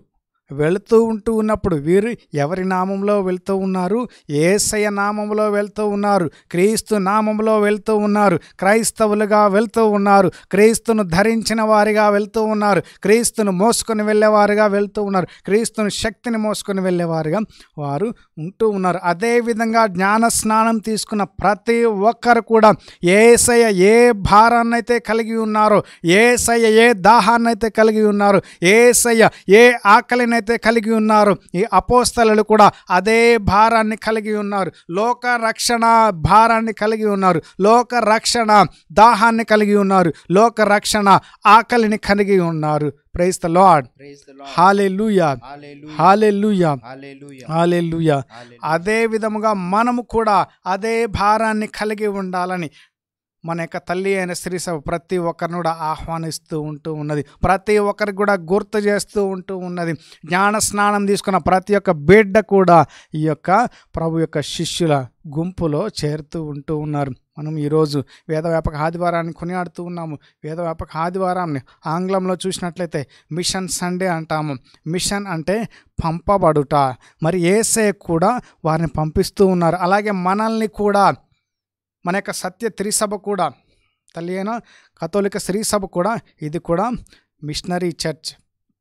వెళుతూ ఉంటూ ఉన్నప్పుడు వీరు ఎవరి నామంలో వెళ్తూ ఉన్నారు ఏసయ్య నామంలో వెళ్తూ ఉన్నారు క్రీస్తు నామంలో వెళ్తూ ఉన్నారు క్రైస్తవులుగా వెళ్తూ ఉన్నారు క్రీస్తును ధరించిన వారిగా వెళ్తూ ఉన్నారు క్రీస్తును మోసుకొని వెళ్ళేవారుగా వెళ్తూ ఉన్నారు క్రీస్తును శక్తిని మోసుకొని వెళ్ళేవారుగా వారు ఉంటూ ఉన్నారు అదేవిధంగా జ్ఞాన స్నానం తీసుకున్న ప్రతి ఒక్కరు కూడా ఏసయ్య ఏ భారాన్నైతే కలిగి ఉన్నారో ఏసయ్య ఏ దాహాన్నైతే కలిగి ఉన్నారు ఏసయ్య ఏ ఆకలినైతే కలిగి ఉన్నారు ఈ అపోస్తలు కూడా అదే భారాన్ని కలిగి ఉన్నారు లోక రక్షణ భారాన్ని కలిగి ఉన్నారు లోక రక్షణ దాహాన్ని కలిగి ఉన్నారు లోక రక్షణ ఆకలిని కలిగి ఉన్నారు praise the lord hallelujah hallelujah hallelujah అదే విధముగా మనము కూడా అదే భారాన్ని కలిగి ఉండాలని మన యొక్క తల్లి అయిన శ్రీ సభ ప్రతి ఒక్కరిని కూడా ఆహ్వానిస్తూ ఉంటూ ఉన్నది ప్రతి ఒక్కరికి కూడా గుర్తు చేస్తూ ఉంటూ ఉన్నది జ్ఞాన స్నానం తీసుకున్న ప్రతి ఒక్క బిడ్డ కూడా ఈ యొక్క ప్రభు యొక్క శిష్యుల గుంపులో చేరుతూ ఉంటూ ఉన్నారు మనం ఈరోజు వేదవ్యాపక ఆదివారాన్ని కొనియాడుతూ ఉన్నాము వేదవ్యాపక ఆదివారాన్ని ఆంగ్లంలో చూసినట్లయితే మిషన్ సండే అంటాము మిషన్ అంటే పంపబడుట మరి ఏసే కూడా వారిని పంపిస్తూ ఉన్నారు అలాగే మనల్ని కూడా మన యొక్క సత్య త్రిసభ కూడా తల్లి అయిన కథోలిక శ్రీసభ కూడా ఇది కూడా మిషనరీ చర్చ్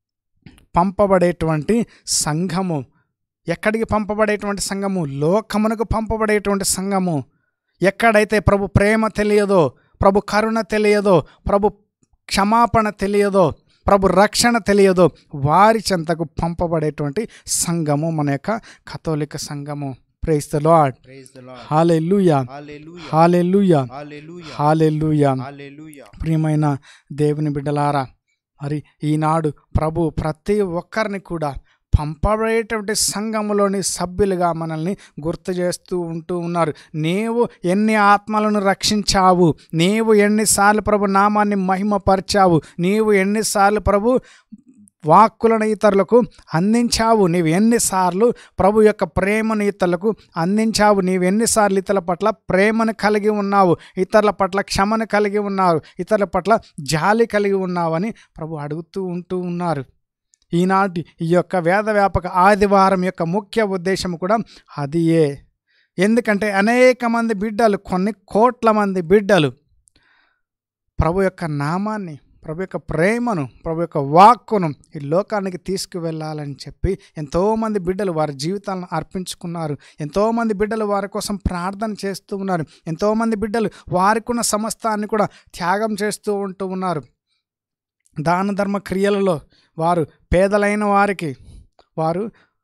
పంపబడేటువంటి సంఘము ఎక్కడికి పంపబడేటువంటి సంఘము లోకమునకు పంపబడేటువంటి సంఘము ఎక్కడైతే ప్రభు ప్రేమ తెలియదో ప్రభు కరుణ తెలియదో ప్రభు క్షమాపణ తెలియదో ప్రభు రక్షణ తెలియదో వారి చెంతకు పంపబడేటువంటి సంఘము మన యొక్క కథోలిక సంఘము praise the lord hallelujah hallelujah hallelujah ప్రియమైన దేవుని బిడ్డలారా మరి ఈనాడు ప్రభు ప్రతి ఒక్కరిని కూడా పంపబడేటువంటి సంఘములోని సభ్యులుగా మనల్ని గుర్తు చేస్తూ ఉంటూ ఉన్నారు నీవు ఎన్ని ఆత్మలను రక్షించావు నీవు ఎన్నిసార్లు ప్రభు నామాన్ని మహిమపరిచావు నీవు ఎన్నిసార్లు ప్రభు వాక్కులను ఇతరులకు అందించావు నీవు ఎన్నిసార్లు ప్రభు యొక్క ప్రేమను ఇతరులకు అందించావు నీవు ఎన్నిసార్లు ఇతరుల పట్ల ప్రేమను కలిగి ఉన్నావు ఇతరుల పట్ల క్షమను కలిగి ఉన్నారు ఇతరుల పట్ల జాలి కలిగి ఉన్నావని ప్రభు అడుగుతూ ఉంటూ ఉన్నారు ఈనాటి ఈ యొక్క వేద వ్యాపక ఆదివారం యొక్క ముఖ్య ఉద్దేశం కూడా అదియే ఎందుకంటే అనేక మంది బిడ్డలు కొన్ని కోట్ల మంది బిడ్డలు ప్రభు యొక్క నామాన్ని ప్రభు యొక్క ప్రేమను ప్రభు యొక్క వాక్కును ఈ లోకానికి తీసుకువెళ్ళాలని చెప్పి ఎంతోమంది బిడ్డలు వారి జీవితాలను అర్పించుకున్నారు ఎంతోమంది బిడ్డలు వారి కోసం ప్రార్థన చేస్తూ ఉన్నారు ఎంతోమంది బిడ్డలు వారికి ఉన్న సమస్తాన్ని కూడా త్యాగం చేస్తూ ఉంటూ ఉన్నారు దాన ధర్మ క్రియలలో వారు పేదలైన వారికి వారు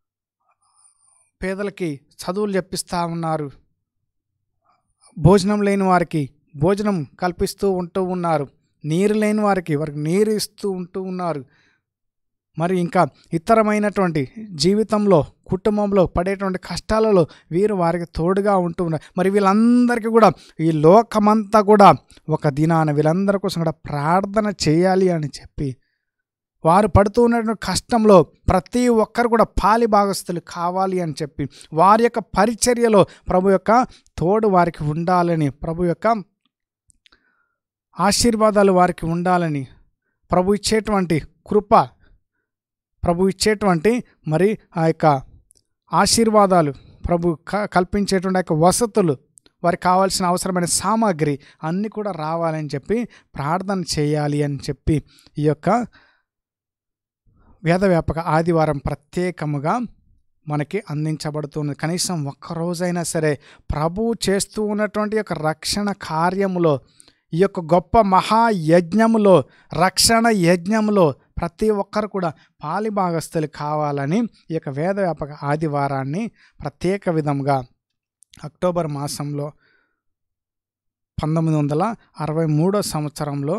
పేదలకి చదువులు చెప్పిస్తూ ఉన్నారు భోజనం లేని వారికి భోజనం కల్పిస్తూ ఉంటూ ఉన్నారు నీరు లేని వారికి వారికి నీరు ఇస్తూ ఉంటూ ఉన్నారు మరి ఇంకా ఇతరమైనటువంటి జీవితంలో కుటుంబంలో పడేటువంటి కష్టాలలో వీరు వారికి తోడుగా ఉంటూ ఉన్నారు మరి వీళ్ళందరికీ కూడా ఈ లోకమంతా కూడా ఒక దినాన వీళ్ళందరి కోసం కూడా ప్రార్థన చేయాలి అని చెప్పి వారు పడుతూ ఉన్నటువంటి కష్టంలో ప్రతి ఒక్కరు కూడా పాలి భాగస్తులు కావాలి అని చెప్పి వారి యొక్క పరిచర్యలో ప్రభు యొక్క తోడు వారికి ఉండాలని ప్రభు యొక్క ఆశీర్వాదాలు వారికి ఉండాలని ప్రభు ఇచ్చేటువంటి కృప ప్రభు ఇచ్చేటువంటి మరి ఆ యొక్క ఆశీర్వాదాలు ప్రభు క- కల్పించేటువంటి ఆ యొక్క వసతులు వారికి కావాల్సిన అవసరమైన సామాగ్రి అన్నీ కూడా రావాలని చెప్పి ప్రార్థన చేయాలి అని చెప్పి ఈ యొక్క వేదవ్యాపక ఆదివారం ప్రత్యేకముగా మనకి అందించబడుతుంది కనీసం ఒక్క రోజైనా సరే ప్రభు చేస్తూ ఉన్నటువంటి యొక్క రక్షణ కార్యములో ఈ యొక్క గొప్ప మహాయజ్ఞములో రక్షణ యజ్ఞములో ప్రతి ఒక్కరు కూడా పాలిభాగస్తులు కావాలని ఈ యొక్క వేదవ్యాపక ఆదివారాన్ని ప్రత్యేక విధంగా అక్టోబర్ మాసంలో పంతొమ్మిది వందల అరవై మూడో సంవత్సరంలో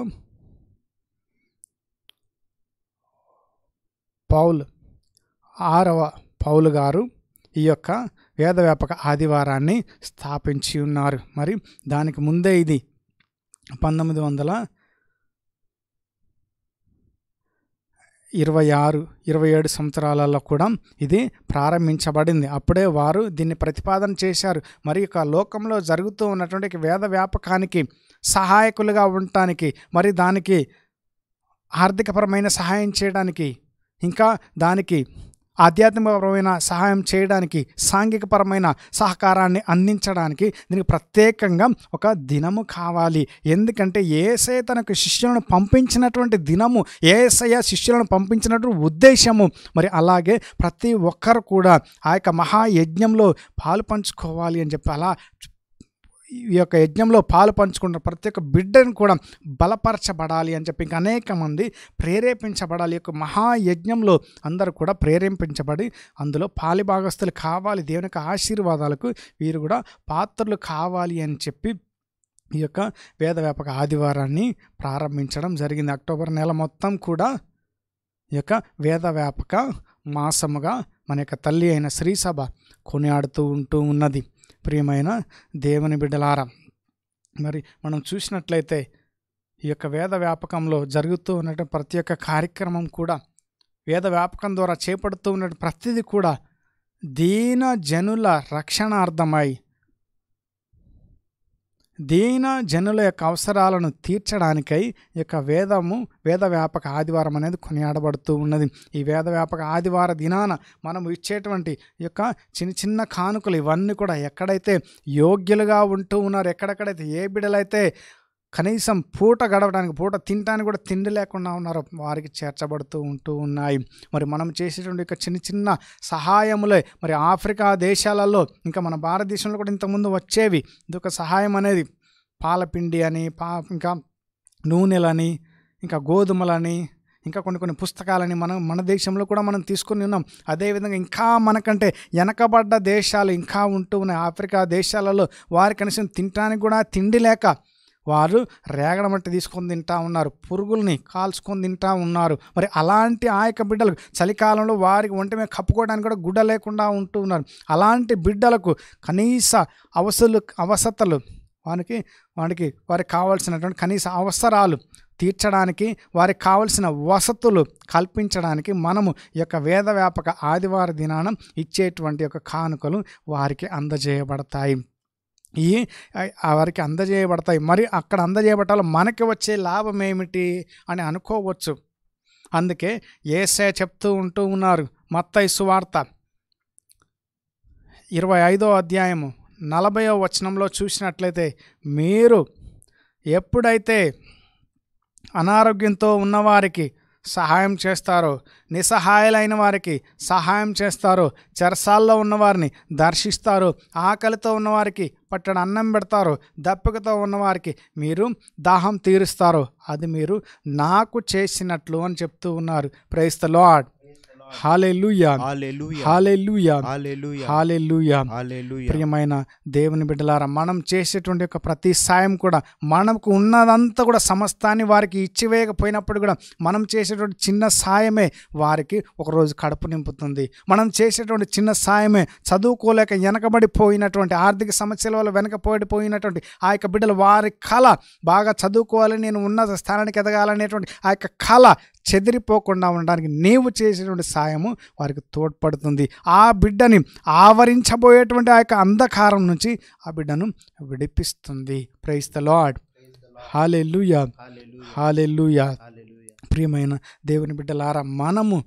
పౌల్ ఆరవ పౌలు గారు ఈ యొక్క వేదవ్యాపక ఆదివారాన్ని స్థాపించి ఉన్నారు మరి దానికి ముందే ఇది పంతొమ్మిది వందల ఇరవై ఆరు ఇరవై ఏడు సంవత్సరాలలో కూడా ఇది ప్రారంభించబడింది అప్పుడే వారు దీన్ని ప్రతిపాదన చేశారు మరి ఇక లోకంలో జరుగుతూ ఉన్నటువంటి ఈ వేద వ్యాపకానికి సహాయకులుగా ఉండటానికి మరి దానికి ఆర్థికపరమైన సహాయం చేయడానికి ఇంకా దానికి ఆధ్యాత్మికపరమైన సహాయం చేయడానికి సాంఘికపరమైన సహకారాన్ని అందించడానికి దీనికి ప్రత్యేకంగా ఒక దినము కావాలి ఎందుకంటే ఏసే తనకు శిష్యులను పంపించినటువంటి దినము ఏసయ శిష్యులను పంపించినటువంటి ఉద్దేశము మరి అలాగే ప్రతి ఒక్కరు కూడా ఆ యొక్క మహాయజ్ఞంలో పాలు పంచుకోవాలి అని చెప్పి అలా ఈ యొక్క యజ్ఞంలో పాలు పంచుకున్న ప్రతి ఒక్క బిడ్డను కూడా బలపరచబడాలి అని చెప్పి ఇంకా అనేక మంది ప్రేరేపించబడాలి ఈ యొక్క మహాయజ్ఞంలో అందరూ కూడా ప్రేరేపించబడి అందులో పాలిభాగస్తులు కావాలి దేవుని యొక్క ఆశీర్వాదాలకు వీరు కూడా పాత్రలు కావాలి అని చెప్పి ఈ యొక్క వేదవ్యాపక ఆదివారాన్ని ప్రారంభించడం జరిగింది అక్టోబర్ నెల మొత్తం కూడా ఈ యొక్క వేదవ్యాపక మాసముగా మన యొక్క తల్లి అయిన శ్రీసభ కొనియాడుతూ ఉంటూ ఉన్నది ప్రియమైన దేవుని బిడ్డలారా మరి మనం చూసినట్లయితే ఈ యొక్క వేద వ్యాపకంలో జరుగుతూ ఉన్నటువంటి ప్రతి ఒక్క కార్యక్రమం కూడా వేద వ్యాపకం ద్వారా చేపడుతూ ఉన్న ప్రతిదీ కూడా దీన జనుల రక్షణార్థమై దీన జనుల యొక్క అవసరాలను తీర్చడానికై ఈ యొక్క వేదము వేద వ్యాపక ఆదివారం అనేది కొనియాడబడుతూ ఉన్నది ఈ వేద వ్యాపక ఆదివార దినాన మనం ఇచ్చేటువంటి ఈ యొక్క చిన్న చిన్న కానుకలు ఇవన్నీ కూడా ఎక్కడైతే యోగ్యులుగా ఉంటూ ఉన్నారు ఎక్కడెక్కడైతే ఏ బిడ్డలైతే కనీసం పూట గడవడానికి పూట తినడానికి కూడా తిండి లేకుండా ఉన్నారో వారికి చేర్చబడుతూ ఉంటూ ఉన్నాయి మరి మనం చేసేటువంటి యొక్క చిన్న చిన్న సహాయములే మరి ఆఫ్రికా దేశాలలో ఇంకా మన భారతదేశంలో కూడా ఇంతకుముందు వచ్చేవి ఇదొక సహాయం అనేది పాలపిండి అని పా ఇంకా నూనెలని ఇంకా గోధుమలని ఇంకా కొన్ని కొన్ని పుస్తకాలని మనం మన దేశంలో కూడా మనం తీసుకుని ఉన్నాం అదేవిధంగా ఇంకా మనకంటే వెనకబడ్డ దేశాలు ఇంకా ఉంటూ ఉన్నాయి ఆఫ్రికా దేశాలలో వారి కనీసం తినడానికి కూడా తిండి లేక వారు రేగడ మట్టి తీసుకొని తింటా ఉన్నారు పురుగుల్ని కాల్చుకొని తింటా ఉన్నారు మరి అలాంటి ఆ యొక్క బిడ్డలకు చలికాలంలో వారికి ఒంటి మీద కప్పుకోవడానికి కూడా గుడ్డ లేకుండా ఉంటూ ఉన్నారు అలాంటి బిడ్డలకు కనీస అవసలు అవసతలు వానికి వానికి వారికి కావాల్సినటువంటి కనీస అవసరాలు తీర్చడానికి వారికి కావలసిన వసతులు కల్పించడానికి మనము ఈ యొక్క వేద వ్యాపక ఆదివార దినాన ఇచ్చేటువంటి యొక్క కానుకలు వారికి అందజేయబడతాయి ఈ ఆ వారికి అందజేయబడతాయి మరి అక్కడ అందజేయబట్టాలో మనకి వచ్చే లాభం ఏమిటి అని అనుకోవచ్చు అందుకే ఏసే చెప్తూ ఉంటూ ఉన్నారు మత్తయి సువార్త ఇరవై ఐదో అధ్యాయము నలభైవ వచనంలో చూసినట్లయితే మీరు ఎప్పుడైతే అనారోగ్యంతో ఉన్నవారికి సహాయం చేస్తారో నిస్సహాయాలైన వారికి సహాయం చేస్తారో చెరసాల్లో ఉన్నవారిని దర్శిస్తారు ఆకలితో ఉన్నవారికి పట్టణ అన్నం పెడతారు దప్పికతో ఉన్నవారికి మీరు దాహం తీరుస్తారు అది మీరు నాకు చేసినట్లు అని చెప్తూ ఉన్నారు praise the lord hallelujah hallelujah hallelujah hallelujah hallelujah hallelujah ప్రియమైన దేవుని బిడ్డలారా మనం చేసేటువంటి యొక్క ప్రతి సాయం కూడా మనకు ఉన్నదంతా కూడా సమస్తాన్ని వారికి ఇచ్చివేయకపోయినప్పుడు కూడా మనం చేసేటువంటి చిన్న సాయమే వారికి ఒకరోజు కడుపు నింపుతుంది మనం చేసేటువంటి చిన్న సాయమే చదువుకోలేక వెనకబడిపోయినటువంటి ఆర్థిక సమస్యల వల్ల వెనకబడిపోయినటువంటి ఆ యొక్క బిడ్డలు వారి కళ బాగా చదువుకోవాలి నేను ఉన్నత స్థానానికి ఎదగాలనేటువంటి ఆ యొక్క కళ చెదిరిపోకుండా ఉండడానికి నీవు చేసేటువంటి సాయము వారికి తోడ్పడుతుంది ఆ బిడ్డని ఆవరించబోయేటువంటి ఆ యొక్క అంధకారం నుంచి ఆ బిడ్డను విడిపిస్తుంది praise the lord hallelujah hallelujah ప్రియమైన దేవుని బిడ్డలారా మనము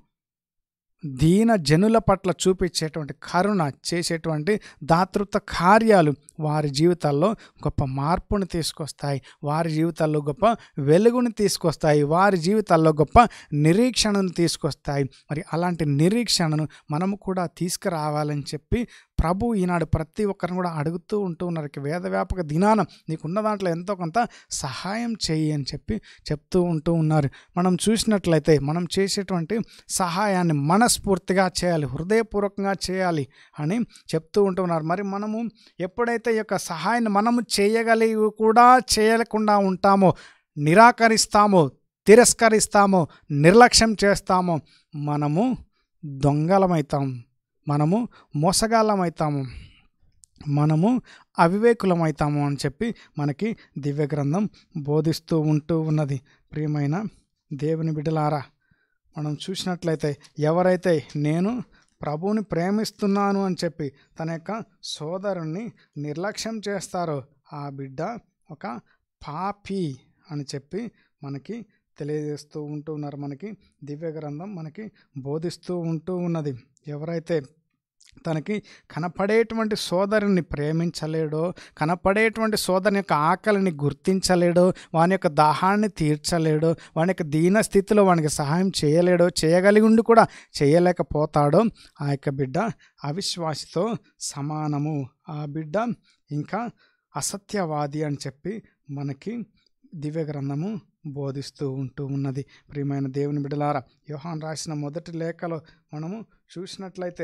దీన జనుల పట్ల చూపించేటువంటి కరుణ చేసేటువంటి దాతృత్వ కార్యాలు వారి జీవితాల్లో గొప్ప మార్పుని తీసుకొస్తాయి వారి జీవితాల్లో గొప్ప వెలుగుని తీసుకొస్తాయి వారి జీవితాల్లో గొప్ప నిరీక్షణను తీసుకొస్తాయి మరి అలాంటి నిరీక్షణను మనము కూడా తీసుకురావాలని చెప్పి ప్రభు ఈనాడు ప్రతి ఒక్కరిని కూడా అడుగుతూ ఉంటూ ఉన్నారు ఇక వేద వ్యాపక దినాన నీకున్న దాంట్లో ఎంతో కొంత సహాయం చెయ్యి అని చెప్పి చెప్తూ ఉంటూ ఉన్నారు మనం చూసినట్లయితే మనం చేసేటువంటి సహాయాన్ని మనస్ఫూర్తిగా చేయాలి హృదయపూర్వకంగా చేయాలి అని చెప్తూ ఉంటున్నారు మరి మనము ఎప్పుడైతే ఈ యొక్క సహాయాన్ని మనము చేయగలిగి కూడా చేయకుండా ఉంటామో నిరాకరిస్తామో తిరస్కరిస్తామో నిర్లక్ష్యం చేస్తామో మనము దొంగలమవుతాం మనము మోసగాళ్ళమవుతాము మనము అవివేకులమవుతాము అని చెప్పి మనకి దివ్య గ్రంథం బోధిస్తూ ఉంటూ ఉన్నది ప్రియమైన దేవుని బిడ్డలారా మనం చూసినట్లయితే ఎవరైతే నేను ప్రభువుని ప్రేమిస్తున్నాను అని చెప్పి తన యొక్క సోదరుణ్ణి నిర్లక్ష్యం చేస్తారో ఆ బిడ్డ ఒక పాపి అని చెప్పి మనకి తెలియజేస్తూ ఉంటూ ఉన్నారు మనకి దివ్య గ్రంథం మనకి బోధిస్తూ ఉంటూ ఉన్నది ఎవరైతే తనకి కనపడేటువంటి సోదరుని ప్రేమించలేడో కనపడేటువంటి సోదరుని యొక్క ఆకలిని గుర్తించలేడో వాని యొక్క దాహాన్ని తీర్చలేడో వాని యొక్క దీన స్థితిలో వానికి సహాయం చేయలేడో చేయగలిగి ఉండి కూడా చేయలేకపోతాడో ఆ యొక్క బిడ్డ అవిశ్వాసితో సమానము ఆ బిడ్డ ఇంకా అసత్యవాది అని చెప్పి మనకి దివ్య గ్రంథము బోధిస్తూ ఉంటూ ఉన్నది ప్రియమైన దేవుని బిడ్డలారా యోహాన్ రాసిన మొదటి లేఖలో మనము చూసినట్లయితే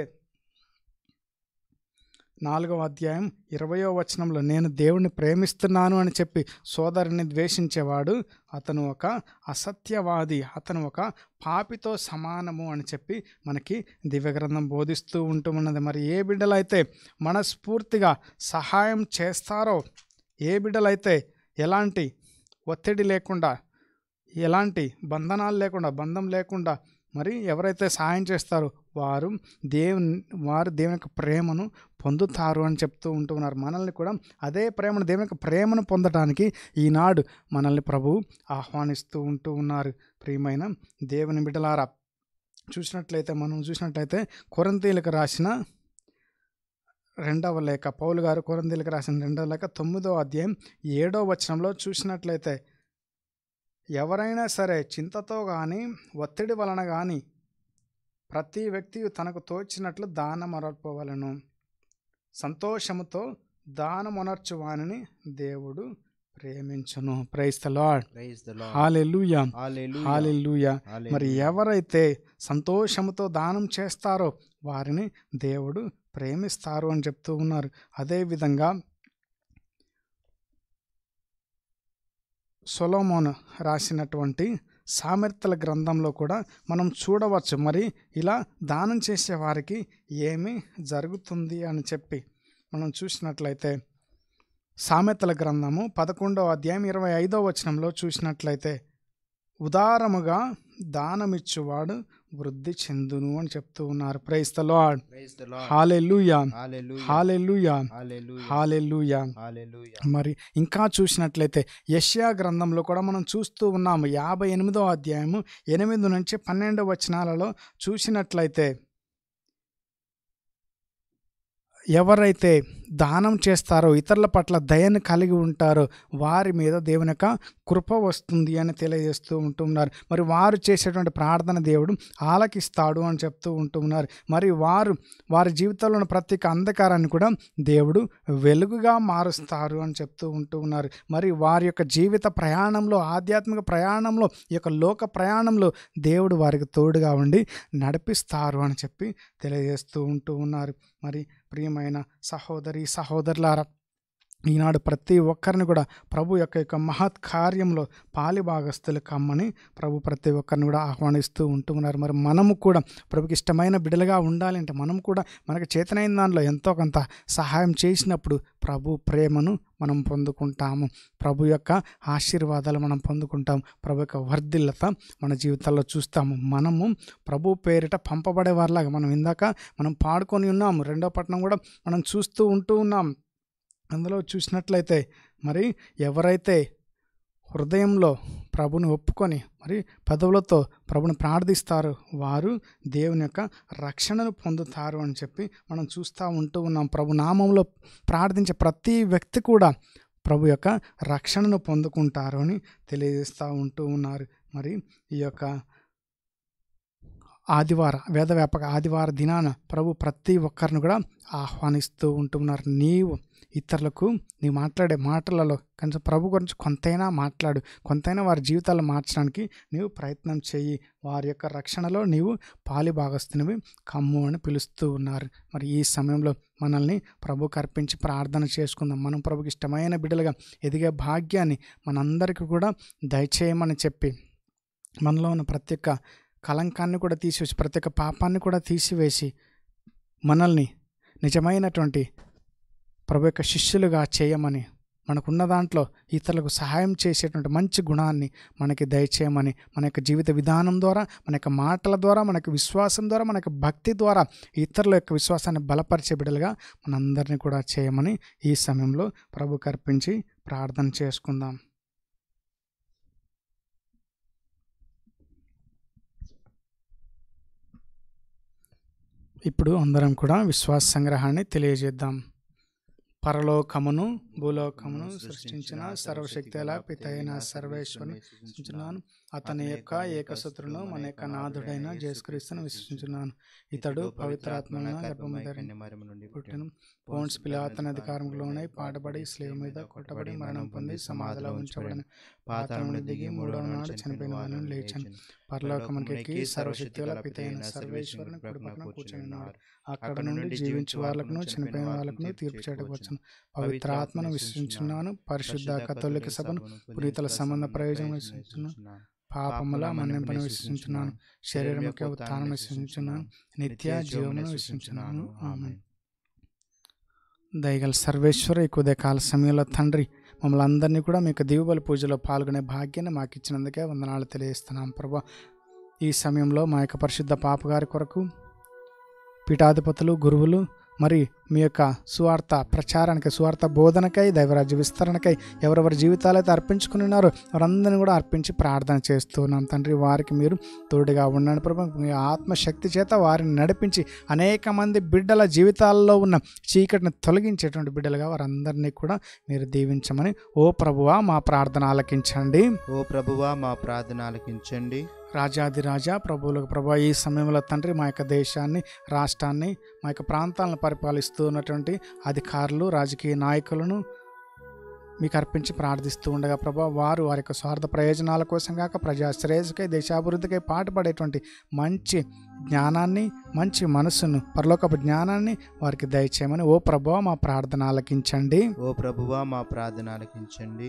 నాలుగవ అధ్యాయం ఇరవయో వచనంలో నేను దేవుణ్ణి ప్రేమిస్తున్నాను అని చెప్పి సోదరుని ద్వేషించేవాడు అతను ఒక అసత్యవాది అతను ఒక పాపితో సమానము అని చెప్పి మనకి దివ్యగ్రంథం బోధిస్తూ ఉంటూ ఉన్నది మరి ఏ బిడ్డలైతే మనస్ఫూర్తిగా సహాయం చేస్తారో ఏ బిడ్డలైతే ఎలాంటి ఒత్తిడి లేకుండా ఎలాంటి బంధనాలు లేకుండా బంధం లేకుండా మరి ఎవరైతే సహాయం చేస్తారో వారు దేవుని వారు దేవుని యొక్క ప్రేమను పొందుతారు అని చెప్తూ ఉంటున్నారు మనల్ని కూడా అదే ప్రేమను దేవుని యొక్క ప్రేమను పొందడానికి ఈనాడు మనల్ని ప్రభు ఆహ్వానిస్తూ ఉంటూ ఉన్నారు ప్రియమైన దేవుని బిడ్డలారా చూసినట్లయితే మనం చూసినట్లయితే కొరంతీలకు రాసిన రెండవ లేఖ పౌలు గారు కొరంతీలకు రాసిన రెండవ లేఖ తొమ్మిదో అధ్యాయం ఏడో వచనంలో చూసినట్లయితే ఎవరైనా సరే చింతతో కానీ ఒత్తిడి వలన కానీ ప్రతి వ్యక్తి తనకు తోచినట్లు దానమరపోవలను సంతోషముతో దానమొనర్చు వానిని దేవుడు ప్రేమించును praise the lord praise the lord hallelujah hallelujah hallelujah మరి హల్లెలూయా ఎవరైతే సంతోషముతో దానం చేస్తారో వారిని దేవుడు ప్రేమిస్తారు అని చెప్తూ ఉన్నారు అదేవిధంగా సొలోమోన్ రాసినటువంటి సామెతల గ్రంథంలో కూడా మనం చూడవచ్చు మరి ఇలా దానం చేసే వారికి ఏమి జరుగుతుంది అని చెప్పి మనం చూసినట్లయితే సామెతల గ్రంథము పదకొండవ అధ్యాయం ఇరవై ఐదవ వచనంలో చూసినట్లయితే ఉదారముగా దానమిచ్చువాడు వృద్ధి చెందును అని చెప్తూ ఉన్నారు praise the lord praise the lord hallelujah hallelujah hallelujah hallelujah hallelujah hallelujah మరి ఇంకా చూసినట్లయితే యష్యా గ్రంథంలో కూడా మనం చూస్తూ ఉన్నాము యాభై ఎనిమిదో అధ్యాయము ఎనిమిది నుంచి పన్నెండు వచనాలలో చూసినట్లయితే ఎవరైతే దానం చేస్తారో ఇతరుల పట్ల దయను కలిగి ఉంటారో వారి మీద దేవుని యొక్క కృప వస్తుంది అని తెలియజేస్తూ ఉంటున్నారు మరి వారు చేసేటువంటి ప్రార్థన దేవుడు ఆలకిస్తాడు అని చెప్తూ ఉంటున్నారు మరి వారు వారి జీవితంలో ఉన్న ప్రతి ఒక్క అంధకారాన్ని కూడా దేవుడు వెలుగుగా మారుస్తారు అని చెప్తూ ఉంటూ ఉన్నారు మరి వారి యొక్క జీవిత ప్రయాణంలో ఆధ్యాత్మిక ప్రయాణంలో ఈ యొక్క లోక ప్రయాణంలో దేవుడు వారికి తోడుగా ఉండి నడిపిస్తారు అని చెప్పి తెలియజేస్తూ ఉంటూ ఉన్నారు మరి ప్రియమైన సహోదరి సహోదరులారా ఈనాడు ప్రతి ఒక్కరిని కూడా ప్రభు యొక్క యొక్క మహత్ కార్యంలో పాలిభాగస్తులు కమ్మని ప్రభు ప్రతి ఒక్కరిని కూడా ఆహ్వానిస్తూ ఉంటూ ఉన్నారు మరి మనము కూడా ప్రభుకి ఇష్టమైన బిడ్డలుగా ఉండాలి అంటే మనం కూడా మనకు చేతనైన దానిలో ఎంతో కొంత సహాయం చేసినప్పుడు ప్రభు ప్రేమను మనం పొందుకుంటాము ప్రభు యొక్క ఆశీర్వాదాలు మనం పొందుకుంటాం ప్రభు యొక్క వర్ధిల్లత మన జీవితాల్లో చూస్తాము మనము ప్రభు పేరిట పంపబడే వారిలాగా మనం ఇందాక మనం పాడుకొని ఉన్నాము రెండో పట్టణం కూడా మనం చూస్తూ ఉంటూ ఉన్నాం అందులో చూసినట్లయితే మరి ఎవరైతే హృదయంలో ప్రభుని ఒప్పుకొని మరి పదవులతో ప్రభుని ప్రార్థిస్తారు వారు దేవుని యొక్క రక్షణను పొందుతారు అని చెప్పి మనం చూస్తూ ఉంటూ ఉన్నాం ప్రభు నామంలో ప్రార్థించే ప్రతి వ్యక్తి కూడా ప్రభు యొక్క రక్షణను పొందుకుంటారు అని తెలియజేస్తూ ఉంటూ ఉన్నారు మరి ఈ యొక్క ఆదివార వేదవ్యాపక ఆదివార దినాన ప్రభు ప్రతి ఒక్కరిని కూడా ఆహ్వానిస్తూ ఉంటున్నారు నీవు ఇతరులకు నీ మాట్లాడే మాటలలో కొంచెం ప్రభు గురించి కొంతైనా మాట్లాడు కొంతైనా వారి జీవితాలు మార్చడానికి నీవు ప్రయత్నం చెయ్యి వారి యొక్క రక్షణలో నీవు పాలిభాగస్తునివి కమ్ము అని పిలుస్తూ ఉన్నారు మరి ఈ సమయంలో మనల్ని ప్రభుకి అర్పించి ప్రార్థన చేసుకుందాం మనం ప్రభుకి ఇష్టమైన బిడ్డలుగా ఎదిగే భాగ్యాన్ని మనందరికీ కూడా దయచేయమని చెప్పి మనలో ఉన్న ప్రతి ఒక్క కలంకాన్ని కూడా తీసివేసి ప్రతి ఒక్క పాపాన్ని కూడా తీసివేసి మనల్ని నిజమైనటువంటి ప్రభు యొక్క శిష్యులుగా చేయమని మనకున్న దాంట్లో ఇతరులకు సహాయం చేసేటువంటి మంచి గుణాన్ని మనకి దయచేయమని మన యొక్క జీవిత విధానం ద్వారా మన యొక్క మాటల ద్వారా మన యొక్క విశ్వాసం ద్వారా మన యొక్క భక్తి ద్వారా ఇతరుల యొక్క విశ్వాసాన్ని బలపరిచే బిడ్డలుగా మనందరినీ కూడా చేయమని ఈ సమయంలో ప్రభుకి అర్పించి ప్రార్థన చేసుకుందాం ఇప్పుడు అందరం కూడా విశ్వాస సంగ్రహాన్ని తెలియజేద్దాం పరలోకమును భూలోకమును సృష్టించిన సర్వశక్తిల పిత అయిన సర్వేశ్వరుని విశ్వసించున్నాను అతని యొక్క ఏకసత్రును మన యొక్క నాథుడైన జేసుక్రీస్తును విశ్వసించున్నాను ఇతడు పవిత్రాత్మన గర్భమధరి పుట్టిన పోన్స్ పిలాతన అధికారంలోనే పాటబడి స్లేవ్ మీద కొట్టబడి మరణం పొంది సమాధిలో ఉంచబడిన పాతాళమును దిగి మూడవ నాడు చనిపోయిన వాళ్ళను లేచాను పరలోకమునికి సర్వశక్తుల పిత అయిన సర్వేశ్వరుని కుడి పక్కన కూర్చొని ఉన్నారు అక్కడ నుండి జీవించే వాళ్ళకును చనిపోయిన వాళ్ళకును తీర్పు చేయడానికి వచ్చాను పవిత్ర ఆత్మను విశ్వసించున్నాను పరిశుద్ధ కథోలిక సభను పునీతుల సంబంధ ప్రయోజనం విశ్వసించున్నాను పాపముల మన్నింపను విశ్వసించున్నాను శరీరం యొక్క ఉత్థానం విశ్వసించున్నాను నిత్య జీవమును విశ్వసించున్నాను ఆమె దయగల సర్వేశ్వర ఈ ఉదయకాల సమయంలో తండ్రి మమ్మల్ని అందరినీ కూడా మీకు దీవుబలి పూజలో పాల్గొనే భాగ్యాన్ని మాకు ఇచ్చినందుకే వందనాలు తెలియజేస్తున్నాం ప్రభా ఈ సమయంలో మా యొక్క పరిశుద్ధ పాపగారి కొరకు పీఠాధిపతులు గురువులు మరి మీ యొక్క సువార్త ప్రచారానికి సువార్త బోధనకై దైవరాజ్య విస్తరణకై ఎవరెవరి జీవితాలైతే అర్పించుకుని ఉన్నారో వారందరిని కూడా అర్పించి ప్రార్థన చేస్తున్నాం తండ్రి వారికి మీరు తోడుగా ఉండండి ప్రభు మీ ఆత్మశక్తి చేత వారిని నడిపించి అనేక మంది బిడ్డల జీవితాల్లో ఉన్న చీకటిని తొలగించేటువంటి బిడ్డలుగా వారందరినీ కూడా మీరు దీవించమని ఓ ప్రభువా మా ప్రార్థన ఆలకించండి ఓ ప్రభువా మా ప్రార్థన ఆలకించండి రాజాది రాజా ప్రభువులకు ప్రభు ఈ సమయంలో తండ్రి మా యొక్క దేశాన్ని రాష్ట్రాన్ని మా యొక్క ప్రాంతాలను పరిపాలిస్తూ ఉన్నటువంటి అధికారులు రాజకీయ నాయకులను మీకు అర్పించి ప్రార్థిస్తూ ఉండగా ప్రభా వారు వారి యొక్క స్వార్థ ప్రయోజనాల కోసం కాక ప్రజా శ్రేయస్కై దేశాభివృద్ధికై పాటుపడేటువంటి మంచి జ్ఞానాన్ని మంచి మనస్సును పరలోకపు జ్ఞానాన్ని వారికి దయచేయమని ఓ ప్రభా మా ప్రార్థన ఆలకించండి ఓ ప్రభువా మా ప్రార్థన ఆలకించండి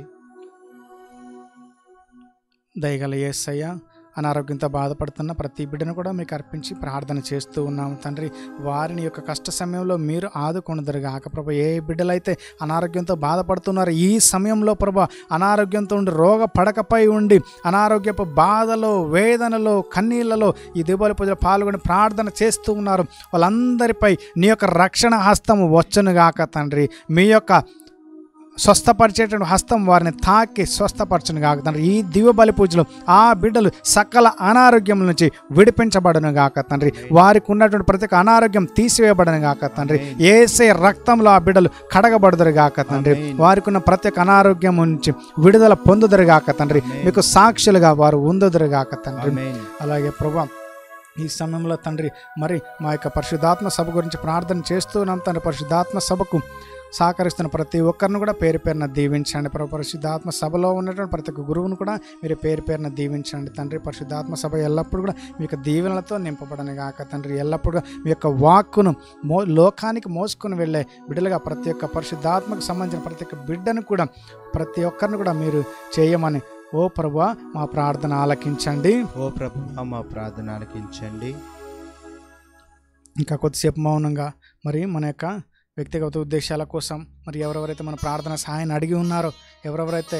దయగల యేసయ్య అనారోగ్యంతో బాధపడుతున్న ప్రతి బిడ్డను కూడా మీకు అర్పించి ప్రార్థన చేస్తూ ఉన్నాము తండ్రి వారిని యొక్క కష్ట సమయంలో మీరు ఆదుకొనుదరుగాక ప్రభా ఏ బిడ్డలైతే అనారోగ్యంతో బాధపడుతున్నారో ఈ సమయంలో ప్రభా అనారోగ్యంతో ఉండి రోగ పడకపై ఉండి అనారోగ్యపు బాధలో వేదనలో కన్నీళ్లలో ఈ దీపావళి పూజలో పాల్గొని ప్రార్థన చేస్తూ ఉన్నారు వాళ్ళందరిపై నీ యొక్క రక్షణ హస్తము వచ్చునుగాక తండ్రి మీ యొక్క స్వస్థపరిచేటువంటి హస్తం వారిని తాకి స్వస్థపరచును గాక తండ్రి ఈ దివ్య బలి పూజలో ఆ బిడ్డలు సకల అనారోగ్యం నుంచి విడిపించబడను గాక తండ్రి వారికి ఉన్నటువంటి ప్రతి ఒక్క అనారోగ్యం తీసివేయబడను గాక తండ్రి ఏసే రక్తంలో ఆ బిడ్డలు కడగబడుదురు గాక తండ్రి ఆమేన్. వారికి ఉన్న ప్రతి ఒక్క అనారోగ్యం నుంచి విడుదల పొందుదురు గాక తండ్రి మీకు సాక్షులుగా వారు ఉందుదురు గాక తండ్రి ఆమేన్. అలాగే ప్రభా ఈ సమయంలో తండ్రి మరి మా యొక్క పరిశుద్ధాత్మ సభ గురించి ప్రార్థన చేస్తూ ఉన్నాం తండ్రి పరిశుద్ధాత్మ సభకు సహకరిస్తున్న ప్రతి ఒక్కరిని కూడా పేరు పేరున దీవించండి ప్రభు పరిశుద్ధాత్మ సభలో ఉన్నటువంటి ప్రతి ఒక్క గురువును కూడా మీరు పేరు పేరున దీవించండి తండ్రి పరిశుద్ధాత్మ సభ ఎల్లప్పుడూ కూడా మీ యొక్క దీవెనలతో నింపబడని గాక తండ్రి ఎల్లప్పుడూ మీ యొక్క వాక్కును మో లోకానికి మోసుకుని వెళ్ళే బిడ్డలుగా ప్రతి ఒక్క పరిశుద్ధాత్మకు సంబంధించిన ప్రతి ఒక్క బిడ్డను కూడా ప్రతి ఒక్కరిని కూడా మీరు చేయమని ఓ ప్రభువా మా ప్రార్థన ఆలకించండి ఓ ప్రభువా మా ప్రార్థన ఆలకించండి ఇంకా కొద్దిసేపు మౌనంగా మరి మన యొక్క వ్యక్తిగత ఉద్దేశాల కోసం మరి ఎవరెవరైతే మన ప్రార్థన సహాయాన్ని అడిగి ఉన్నారో ఎవరెవరైతే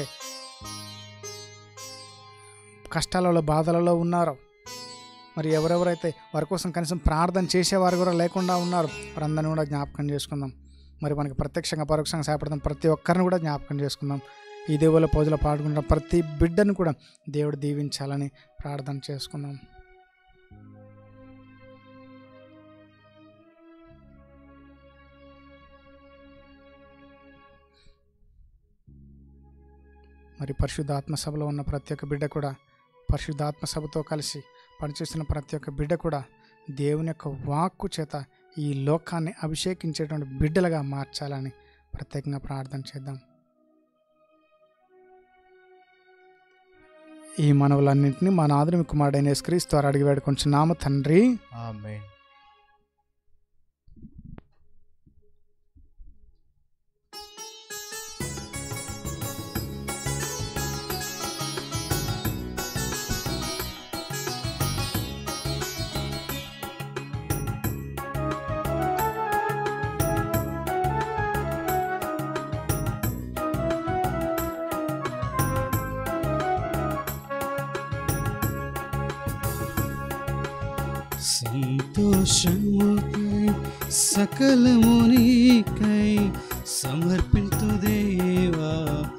కష్టాలలో బాధలలో ఉన్నారో మరి ఎవరెవరైతే వారి కోసం కనీసం ప్రార్థన చేసేవారు కూడా లేకుండా ఉన్నారు వారందరిని కూడా జ్ఞాపకం చేసుకుందాం మరి మనకి ప్రత్యక్షంగా పరోక్షంగా సహాయపడతాం ప్రతి ఒక్కరిని కూడా జ్ఞాపకం చేసుకుందాం ఈ దేవుల పూజలో పాడుకుంటున్న ప్రతి బిడ్డను కూడా దేవుడు దీవించాలని ప్రార్థన చేసుకుందాం మరి పరిశుద్ధాత్మ సభలో ఉన్న ప్రతి ఒక్క బిడ్డ కూడా పరిశుద్ధాత్మ సభతో కలిసి పనిచేస్తున్న ప్రతి ఒక్క బిడ్డ కూడా దేవుని యొక్క వాక్కు చేత ఈ లోకాన్ని అభిషేకించేటువంటి బిడ్డలుగా మార్చాలని ప్రత్యేకంగా ప్రార్థన చేద్దాం ఈ మనవులన్నింటినీ మా నాదుని కుమారుడైన యేసుక్రీస్తు వారు అడిగి వేడుకొంచున్నాము తండ్రి ఆమేన్ సంతోషముకై సకలమునికై సమర్పింతు దేవా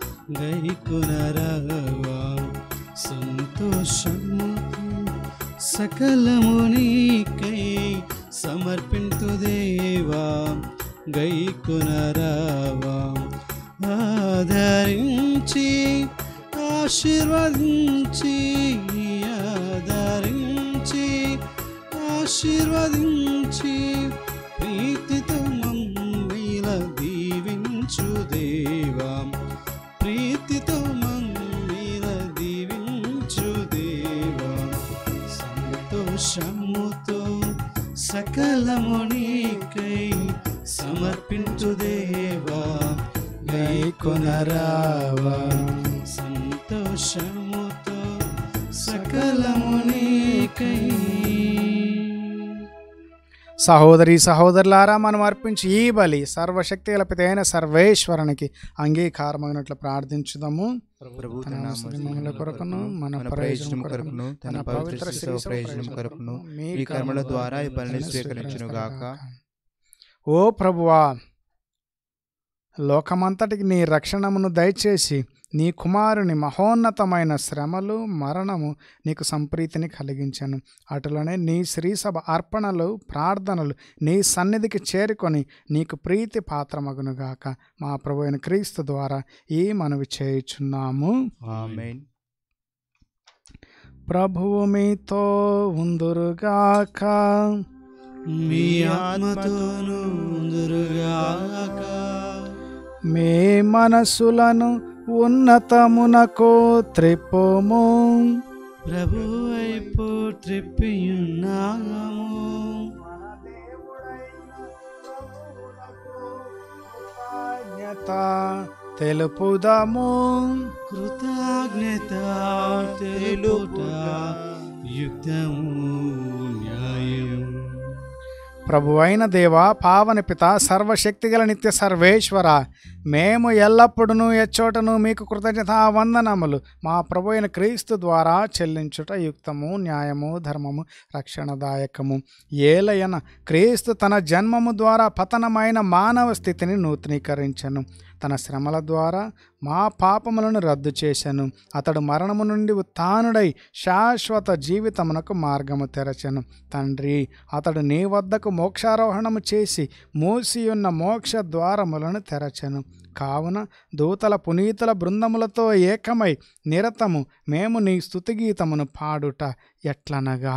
గైకునరవా సంతోషముకై సకలమునికై సమర్పింతు దేవా గైకునరావా ఆదరించి ఆశీర్వదించి ఆదరించి ఆశీర్వదించి ప్రీతితో మమ్మీల దీవించు దేవా ప్రీతితో మమ్మీల దీవించు దేవా సంతోషముతో సకలము నీకై సమర్పించు దేవా గైకొనరావా. సంతోషముతో సకలము నీకై సహోదరి సహోదరులారా మనం అర్పించి ఈ బలి సర్వశక్తి గలపిత అయిన సర్వేశ్వరునికి అంగీకారమగినట్లు ప్రార్థించుదాము ప్రభు తన తన అవసరముల నామముల కొరకును, మన మన ప్రయోజనం ప్రయోజనం కొరకును, కొరకును తన పవిత్ర శిశువ ప్రయోజనం కొరకును ఈ కర్మల ద్వారా ఈ పనిని స్వీకరించును గాక ఓ ప్రభువా లోకమంతటికి నీ రక్షణమును దయచేసి నీ కుమారుని మహోన్నతమైన శ్రమలు మరణము నీకు సంప్రీతిని కలిగించాను అటులోనే నీ శ్రీసభ అర్పణలు ప్రార్థనలు నీ సన్నిధికి చేరుకొని నీకు ప్రీతి పాత్రమగునుగాక మా ప్రభు అయిన క్రీస్తు ద్వారా ఈ మనవి చేయుచున్నాము ఆమేన్ ప్రభువు మీతో ఉందురుగాక మీ ఆత్మతోను దురుగాక మీ మనసులను ఉన్నతమునకు త్రిప్పుము ప్రభు వైపు త్రిప్పియున్నాము కృతజ్ఞత తెలుపుదము కృతజ్ఞత తెలుపుట యుక్తము న్యాయము ప్రభువైన దేవ పావన పిత సర్వశక్తిగల నిత్య సర్వేశ్వర మేము ఎల్లప్పుడూ ఎచ్చోటను మీకు కృతజ్ఞత వందనములు మా ప్రభు అయిన క్రీస్తు ద్వారా చెల్లించుట యుక్తము న్యాయము ధర్మము రక్షణదాయకము ఏలయన క్రీస్తు తన జన్మము ద్వారా పతనమైన మానవ స్థితిని నూతనీకరించను తన శ్రమల ద్వారా మా పాపములను రద్దు చేశాను అతడు మరణము నుండి ఉత్థానుడై శాశ్వత జీవితమునకు మార్గము తెరచెను తండ్రి అతడు నీ వద్దకు మోక్షారోహణము చేసి మూసియున్న మోక్ష ద్వారములను తెరచెను కావున దూతల పునీతుల బృందములతో ఏకమై నిరతము మేము నీ స్థుతిగీతమును పాడుట ఎట్లనగా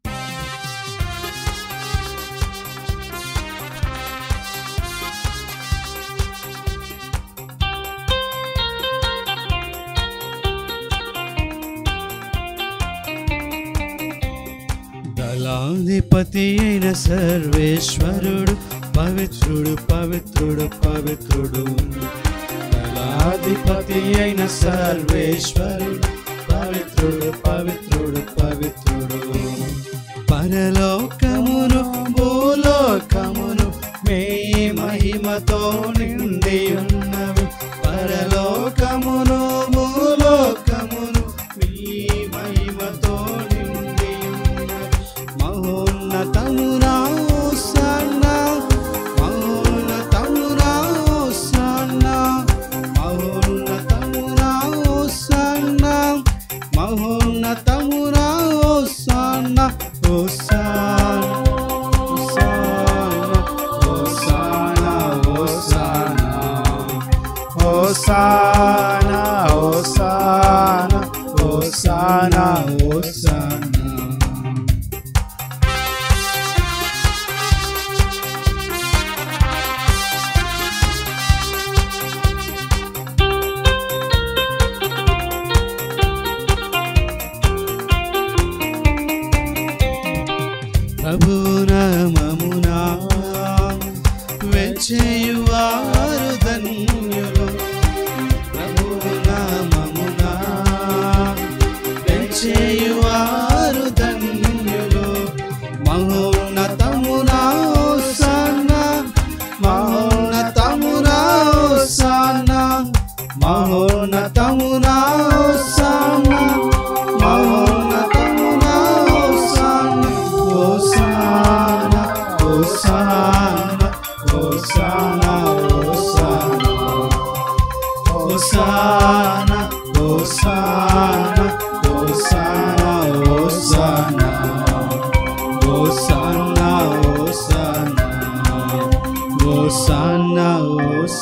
దళాధిపతి అయిన సర్వేశ్వరుడు పవిత్రుడు పవిత్రుడు పవిత్రుడు దళాధిపతి అయిన సర్వేశ్వరుడు పవిత్రుడు పవిత్రుడు పవిత్రుడు పరలోకమును భూలోకమును మే మహిమతో నిండి ఉన్నవి పరలోకమును భూలోకమును మీ మహిమతో నిండి ఉన్నవి మహోన్నతమునా సన్న మహోన్నతమునా సన్న మహోన్నతమునా సన్న మహోన్నతమునా సన్న ఓసానా ఓసానా ఓసానా ఓసానా ప్రభునామమునా వెచ్చేయువారు ధన్యులు ప్రభునామమునా వెచ్చేయువారు ధన్యులు మహోన్నతమునా సన్న మహోన్నతమునా సన్న మహోన్నతమునా సన్న మహోన్నతమునా సన్న Hosanna, Hosanna, Hosanna, Hosanna, Hosanna, Hosanna, Hosanna, Hosanna,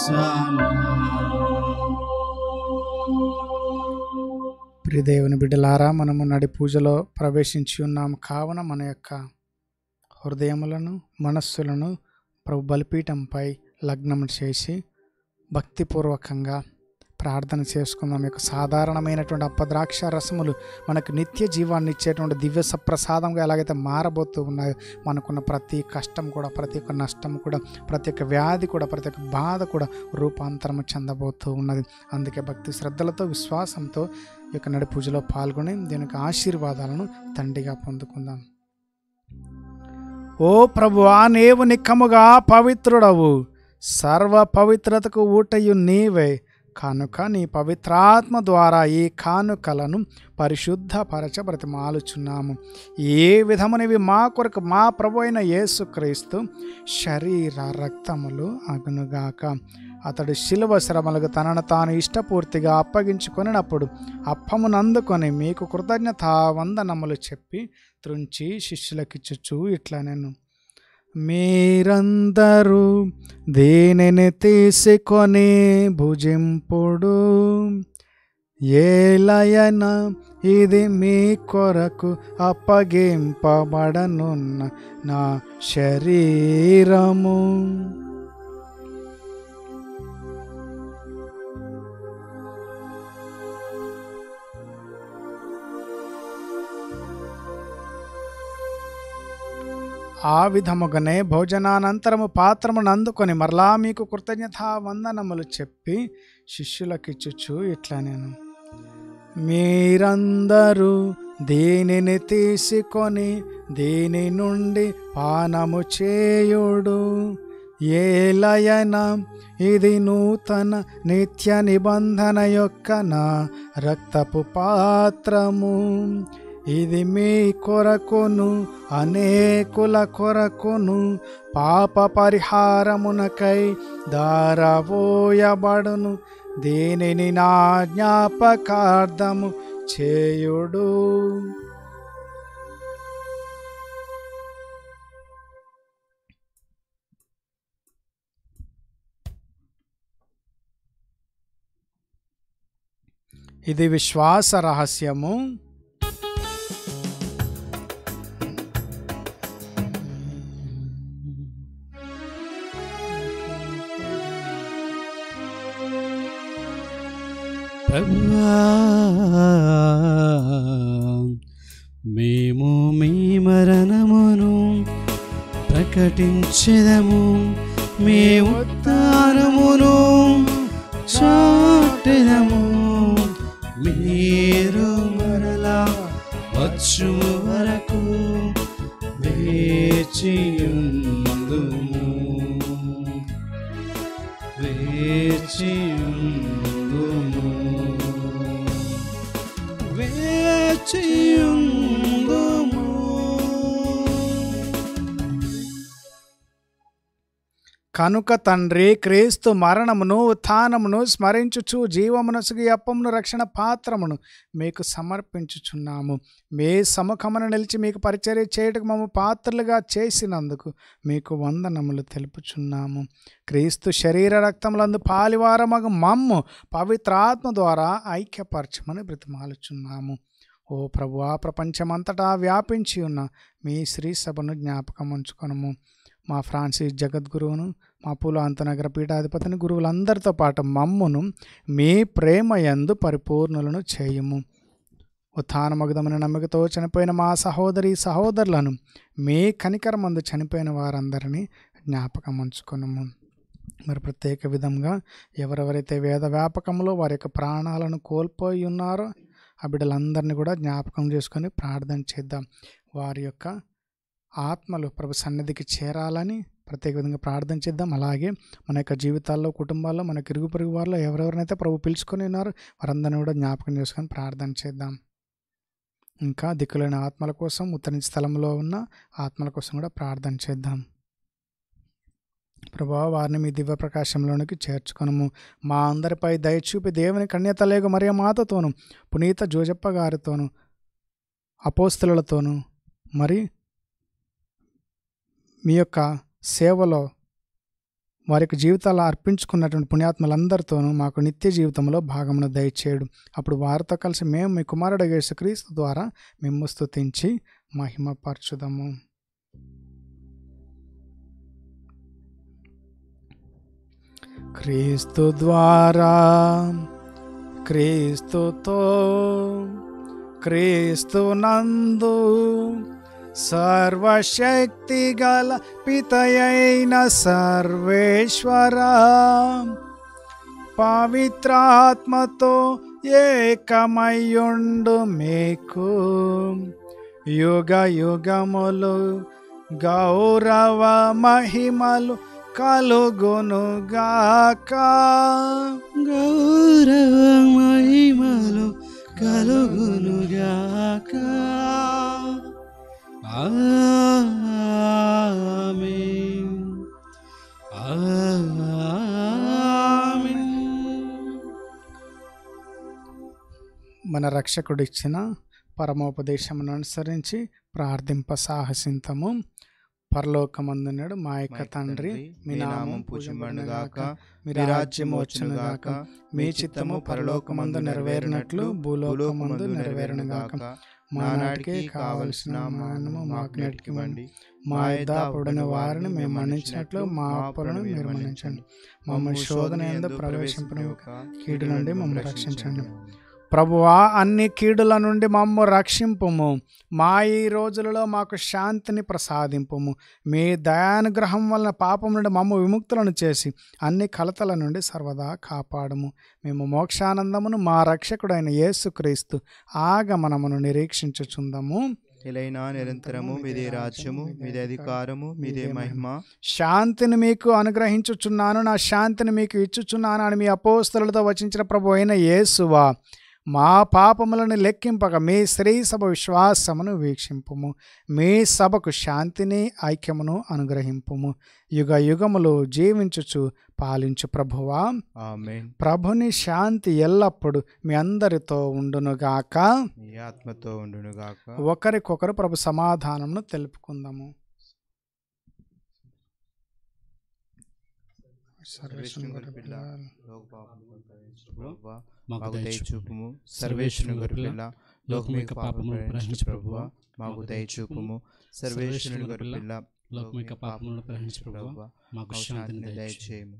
ప్రియదేవుని బిడ్డలారా మనము నడి పూజలో ప్రవేశించి ఉన్నాము కావున మన యొక్క హృదయములను మనస్సులను ప్రభు బలిపీఠంపై లగ్నం చేసి భక్తిపూర్వకంగా ప్రార్థన చేసుకుందాం ఈ యొక్క సాధారణమైనటువంటి అప్పద్రాక్ష రసములు మనకు నిత్య జీవాన్ని ఇచ్చేటువంటి దివ్య సప్రసాదంగా ఎలాగైతే మారబోతూ ఉన్నాయో మనకున్న ప్రతి కష్టం కూడా ప్రతి ఒక్క నష్టం కూడా ప్రతి ఒక్క వ్యాధి కూడా ప్రతి ఒక్క బాధ కూడా రూపాంతరము చెందబోతూ ఉన్నది అందుకే భక్తి శ్రద్ధలతో విశ్వాసంతో ఈ యొక్క నడి పూజలో పాల్గొని దీని యొక్క ఆశీర్వాదాలను తండ్రిగా పొందుకుందాం ఓ ప్రభువా నీవు నిక్కముగా పవిత్రుడవు సర్వ పవిత్రతకు ఊటయు నీవే కనుక నీ పవిత్రాత్మ ద్వారా ఈ కానుకలను పరిశుద్ధపరచ బ్రతిమాలుచున్నాము ఏ విధమునివి మా కొరకు మా ప్రభు అయిన యేసుక్రీస్తు శరీర రక్తములు అగునుగాక అతడు శిలువ శ్రమలకు తనను తాను ఇష్టపూర్తిగా అప్పగించుకొనినప్పుడు అప్పమునందుకొని మీకు కృతజ్ఞత వందనములు చెప్పి త్రుంచి శిష్యులకిచ్చుచు ఇట్లా నేను మీరందరూ దీనిని తీసుకొని భుజింపుడు ఏలయన ఇది మీ కొరకు అప్పగింపబడనున్న నా శరీరము ఆ విధముగానే భోజనానంతరము పాత్రమును అందుకొని మరలా మీకు కృతజ్ఞతా వందనములు చెప్పి శిష్యులకిచ్చుచు ఇట్లా నేను మీరందరూ దీనిని తీసుకొని దీని నుండి పానము చేయుడు ఏలయన ఇది నూతన నిత్య నిబంధన యొక్క నా రక్తపు పాత్రము ఇది మీ కొరకును అనేకుల కొరకును పాప పరిహారమునకై దారవోయబడును దీనిని నా జ్ఞాపకార్థము చేయుడు ఇది విశ్వాస రహస్యము ప్రభువా మేము మీ మరణమును ప్రకటించెదము మీ ఉత్థానమును చాటెదము మీరు మరలా వచ్చు వరకు వేచియుందుము వేచియుందుము వేచియుందుము కనుక తండ్రి క్రీస్తు మరణమును ఉత్థానమును స్మరించుచు జీవమునసుగు అప్పమును రక్షణ పాత్రమును మీకు సమర్పించుచున్నాము మీ సముఖమును నిలిచి మీకు పరిచర్య చేయుటకు మమ్మ పాత్రలుగా చేసినందుకు మీకు వందనములు తెలుపుచున్నాము క్రీస్తు శరీర రక్తములందు పాలివారమగు మమ్ము పవిత్రాత్మ ద్వారా ఐక్యపరచమని బ్రతిమాలుచున్నాము ఓ ప్రభువా ప్రపంచమంతటా వ్యాపించి ఉన్న మీ శ్రీ సభను జ్ఞాపకం ఉంచుకొనము మా ఫ్రాన్సిస్ జగద్గురువును మా పూల అంతనగర పీఠాధిపతిని గురువులందరితో పాటు మమ్మును మీ ప్రేమ యందు పరిపూర్ణులను చేయుము ఉత్థానమగుదమైన నమ్మికతో చనిపోయిన మా సహోదరి సహోదరులను మీ కనికరమందు చనిపోయిన వారందరినీ జ్ఞాపకం ఉంచుకున్నాము మరి ప్రత్యేక విధంగా ఎవరెవరైతే వేద వ్యాపకంలో వారి యొక్క ప్రాణాలను కోల్పోయి ఉన్నారో ఆ బిడ్డలందరినీ కూడా జ్ఞాపకం చేసుకొని ప్రార్థన చేద్దాం వారి యొక్క ఆత్మలు ప్రభు సన్నిధికి చేరాలని ప్రత్యేక విధంగా ప్రార్థన చేద్దాం అలాగే మన యొక్క జీవితాల్లో కుటుంబాల్లో మన ఇరుగు పొరుగు వారిలో ఎవరెవరినైతే ప్రభు పిలుచుకొని ఉన్నారో వారందరినీ కూడా జ్ఞాపకం చేసుకొని ప్రార్థన చేద్దాం ఇంకా దిక్కులేని ఆత్మల కోసం ఉత్తరి స్థలంలో ఉన్న ఆత్మల కోసం కూడా ప్రార్థన చేద్దాం ప్రభా వారిని మీ దివ్య ప్రకాశంలోనికి చేర్చుకొనము మా అందరిపై దయచూపి దేవుని కన్యతలేగు మరియ మాతతోను పునీత జోజప్ప గారితోను అపోస్తులతోనూ మరి మీ యొక్క సేవలో వారి యొక్క జీవితాలు అర్పించుకున్నటువంటి పుణ్యాత్మలందరితోనూ మాకు నిత్య జీవితంలో భాగమును దయచేయడు అప్పుడు వారితో కలిసి మేము మీ కుమారుడు యేసుక్రీస్తు ద్వారా మేము స్తుతించి మహిమపరచుదము క్రీస్తు ద్వారా క్రీస్తుతో క్రీస్తు నందు సర్వశక్తి గల పితయైన సర్వేశ్వర పవిత్రాత్మతో ఏకమయ్యుండు మీకు యుగ యుగములు గౌరవ మహిమలు కలుగునుగాక గౌరవ మహిమలు కలుగునుగాక ఆమేన్ ఆమేన్ మన రక్షకుడిచ్చిన పరమోపదేశమును అనుసరించి ప్రార్థింప సాహసింతము పరలోకమందున్నాడు మా యొక్క తండ్రి మీ నామం పూజింపబడుగాక మీ రాజ్యము వచ్చునుగాక మీ చిత్తము పరలోకమందు నెరవేరినట్లు భూలోకమందు నెరవేరునుగాక మా నాటికి కావలసిన మానము మాకు నెటికివ్వండి మా యొద్ద అప్పుడైన వారిని మేము మన్నించినట్లు మా అప్పులను మీరు మన్నించండి మమ్మల్ని శోధన ఎందు ప్రవేశింపని కీడు నుండి మమ్మల్ని రక్షించండి ప్రభువా అన్ని కీడుల నుండి మమ్ము రక్షింపుము మా ఈ రోజులలో మాకు శాంతిని ప్రసాదింపుము మీ దయానుగ్రహం వలన పాపం నుండి మమ్ము విముక్తులను చేసి అన్ని కలతల నుండి సర్వదా కాపాడము మేము మోక్షానందమును మా రక్షకుడైన యేసుక్రీస్తు ఆగమనమును నిరీక్షించుచుందము ఇలైనా నిరంతరము మీదే రాజ్యము మీదే అధికారము మీదే మహిమ శాంతిని మీకు అనుగ్రహించుచున్నాను నా శాంతిని మీకు ఇచ్చుచున్నాను అని మీ అపోస్తలతో వచించిన ప్రభు అయిన యేసువా మా పాపములను లెక్కింపక మీ శ్రీ సభ విశ్వాసమును వీక్షింపుము మీ సభకు శాంతిని ఐక్యమును అనుగ్రహింపుము యుగ యుగములు జీవించుచు పాలించు ప్రభువా ఆమేన్ ప్రభుని శాంతి ఎల్లప్పుడు మీ అందరితో ఉండునుగాక మీ ఆత్మతో ఉండునుగాక ఒకరికొకరు ప్రభు సమాధానమును తెలుపుకుందాము సర్వేశ్వరుని గొర్రె పిల్ల, లోక పాపములను పరిహరించు ప్రభువా, మాకు మాకు దయచూపు దయచూపుము సర్వేశ్వరుని గొర్రె పిల్ల లోకమిక యొక్క పాపములను పాపములను ప్రహరించు ప్రహరించు ప్రభువా మాకు దయచూపుము సర్వేశ్వరుని గొర్రె పిల్ల లోకమిక పాపములను ప్రహరించు ప్రభువా ప్రభువా మాకు మాకు శాంతిని శాంతిని దయచేయము దయచేయము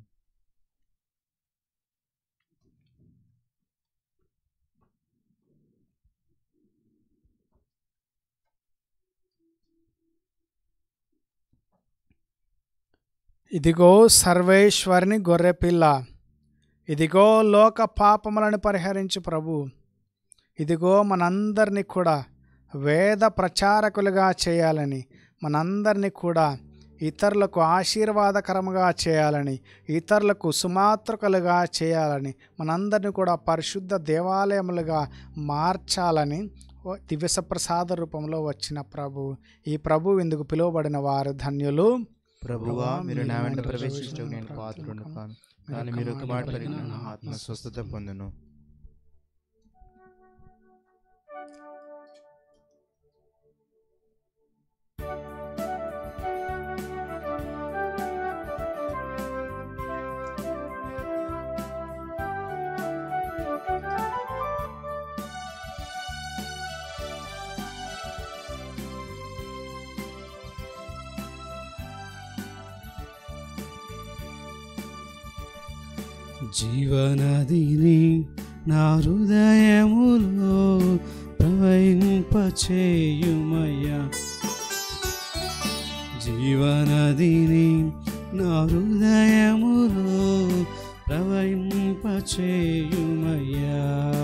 ఇదిగో సర్వేశ్వరుని గొర్రెపిల్ల ఇదిగో లోక పాపములను పరిహరించు ప్రభు ఇదిగో మనందరినీ కూడా వేద ప్రచారకులుగా చేయాలని మనందరినీ కూడా ఇతరులకు ఆశీర్వాదకరముగా చేయాలని ఇతరులకు సుమాత్రకులుగా చేయాలని మనందరినీ కూడా పరిశుద్ధ దేవాలయములుగా మార్చాలని ఓ దివ్య ప్రసాద రూపంలో వచ్చిన ప్రభు ఈ ప్రభు ఇందుకు పిలువబడిన వారు ధన్యులు ప్రభువా మీరు నా వెంట ప్రవేశించడం నేను పాత్రుడు కాను కానీ మీరు ఒక మాట పలికిన నా ఆత్మ స్వస్థత పొందును జీవనదిని నా హృదయములో ప్రవహింపచేయుమయ్యా జీవనదిని నా హృదయములో ప్రవహింపచేయుమయ్యా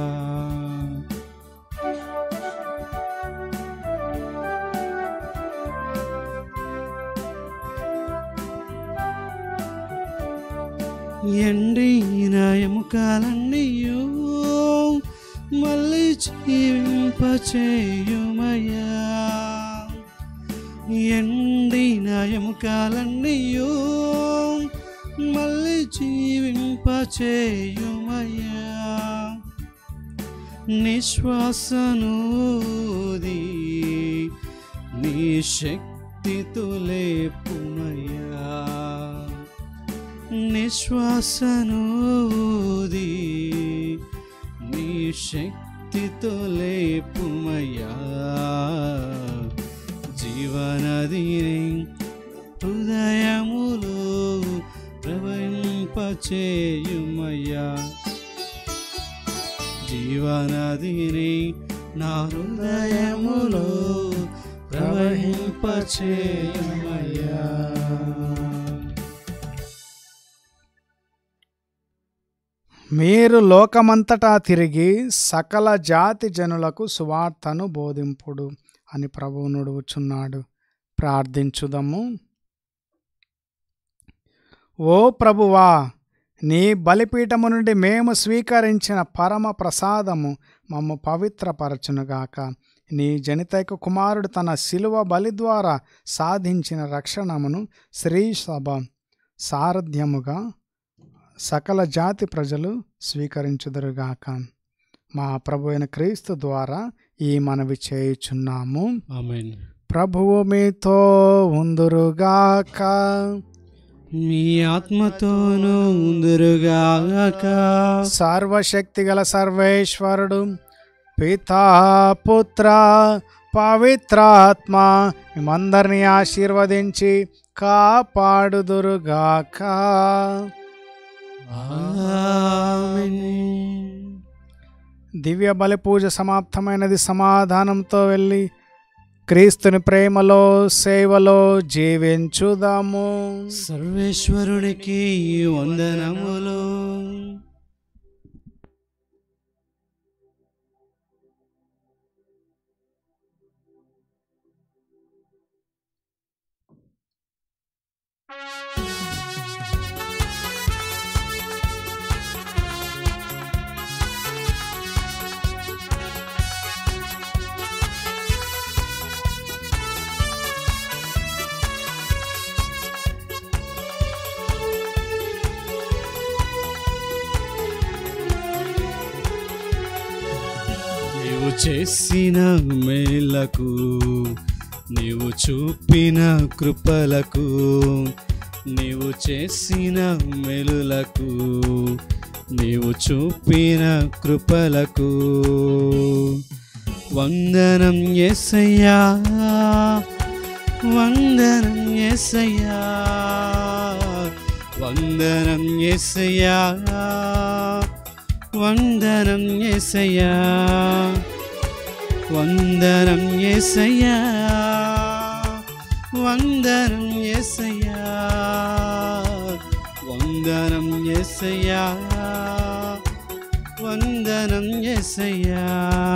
ఎండిన ఎముకలన్నీయో మళ్ళీ జీవింపచేయుమయ్యా ఎండిన ఎముకలన్నీయో మళ్ళీ జీవింపచేయుమయ్యా నిశ్వాసనూది నీ శక్తితో లేపుమయ్యా నిశ్వాసను ఊది నీ శక్తితో లేపుమయ్యా జీవనదిని హృదయములో ప్రవహింపచేయుమయ్యా జీవనదిని నా హృదయములో ప్రవహింపచేయుమయ్యా మీరు లోకమంతటా తిరిగి సకల జాతి జనులకు సువార్తను బోధింపుడు అని ప్రభువు నుడువుచున్నాడు ప్రార్థించుదము ఓ ప్రభువా నీ బలిపీఠము నుండి మేము స్వీకరించిన పరమ ప్రసాదము మమ్ము పవిత్రపరచునుగాక నీ జనితైక కుమారుడు తన శిలువ బలి ద్వారా సాధించిన రక్షణమును శ్రీసభ సారథ్యముగా సకల జాతి ప్రజలు స్వీకరించుదురుగాక మా ప్రభు అయిన క్రీస్తు ద్వారా ఈ మనవి చేయుచున్నాము ఆమెన్ ప్రభువు మీతో ఉందురుగాక మీ ఆత్మతోనూ ఉందురుగాక సర్వశక్తి గల సర్వేశ్వరుడు పితా పుత్ర పవిత్రాత్మ మేమందరినీ ఆశీర్వదించి కాపాడుదురుగాక ఆమేన్. దివ్య బలి పూజ సమాప్తమైనది సమాధానంతో వెళ్ళి క్రీస్తుని ప్రేమలో సేవలో జీవించుదాము సర్వేశ్వరునికి వందనములు నీవు చేసిన మేలకు నీవు చూపిన కృపలకు నీవు చేసిన మెలులకు నీవు చూపిన కృపలకు వందనం ఎసయ్యా వందనం ఎసయ్యా వందనం ఎసయ్యా వందనం ఎసయ్యా వందనం ఎసయ్యా వందనం ఎసయ్యా వందనం ఎసయ్యా వందనం ఎసయ్యా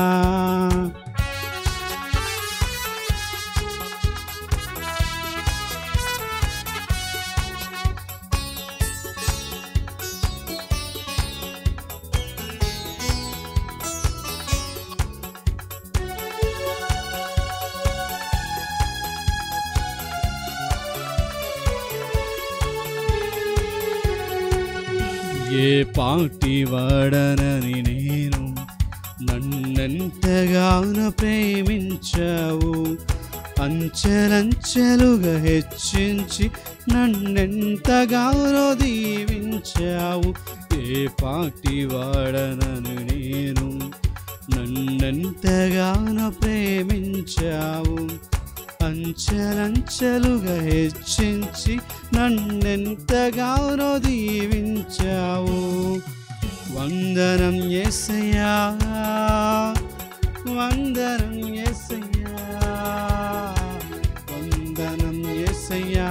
ఏ పాటి వాడనని నేను నన్నెంతగానో ప్రేమించావు అంచెలంచెలుగా హెచ్చించి నన్నెంతగానో దీవించావు ఏ పాటి వాడనను నేను నన్నెంతగానో ప్రేమించావు అంచెలంచెలుగా హెచ్చించి నన్నెంతగానో దీవించావు వందనం ఎసయ్యా వందనం ఎసయ్యా వందనం ఎసయ్యా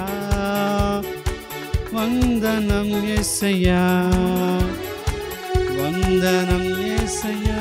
వందనం ఎసయ్యా వందనం ఎసయ్యా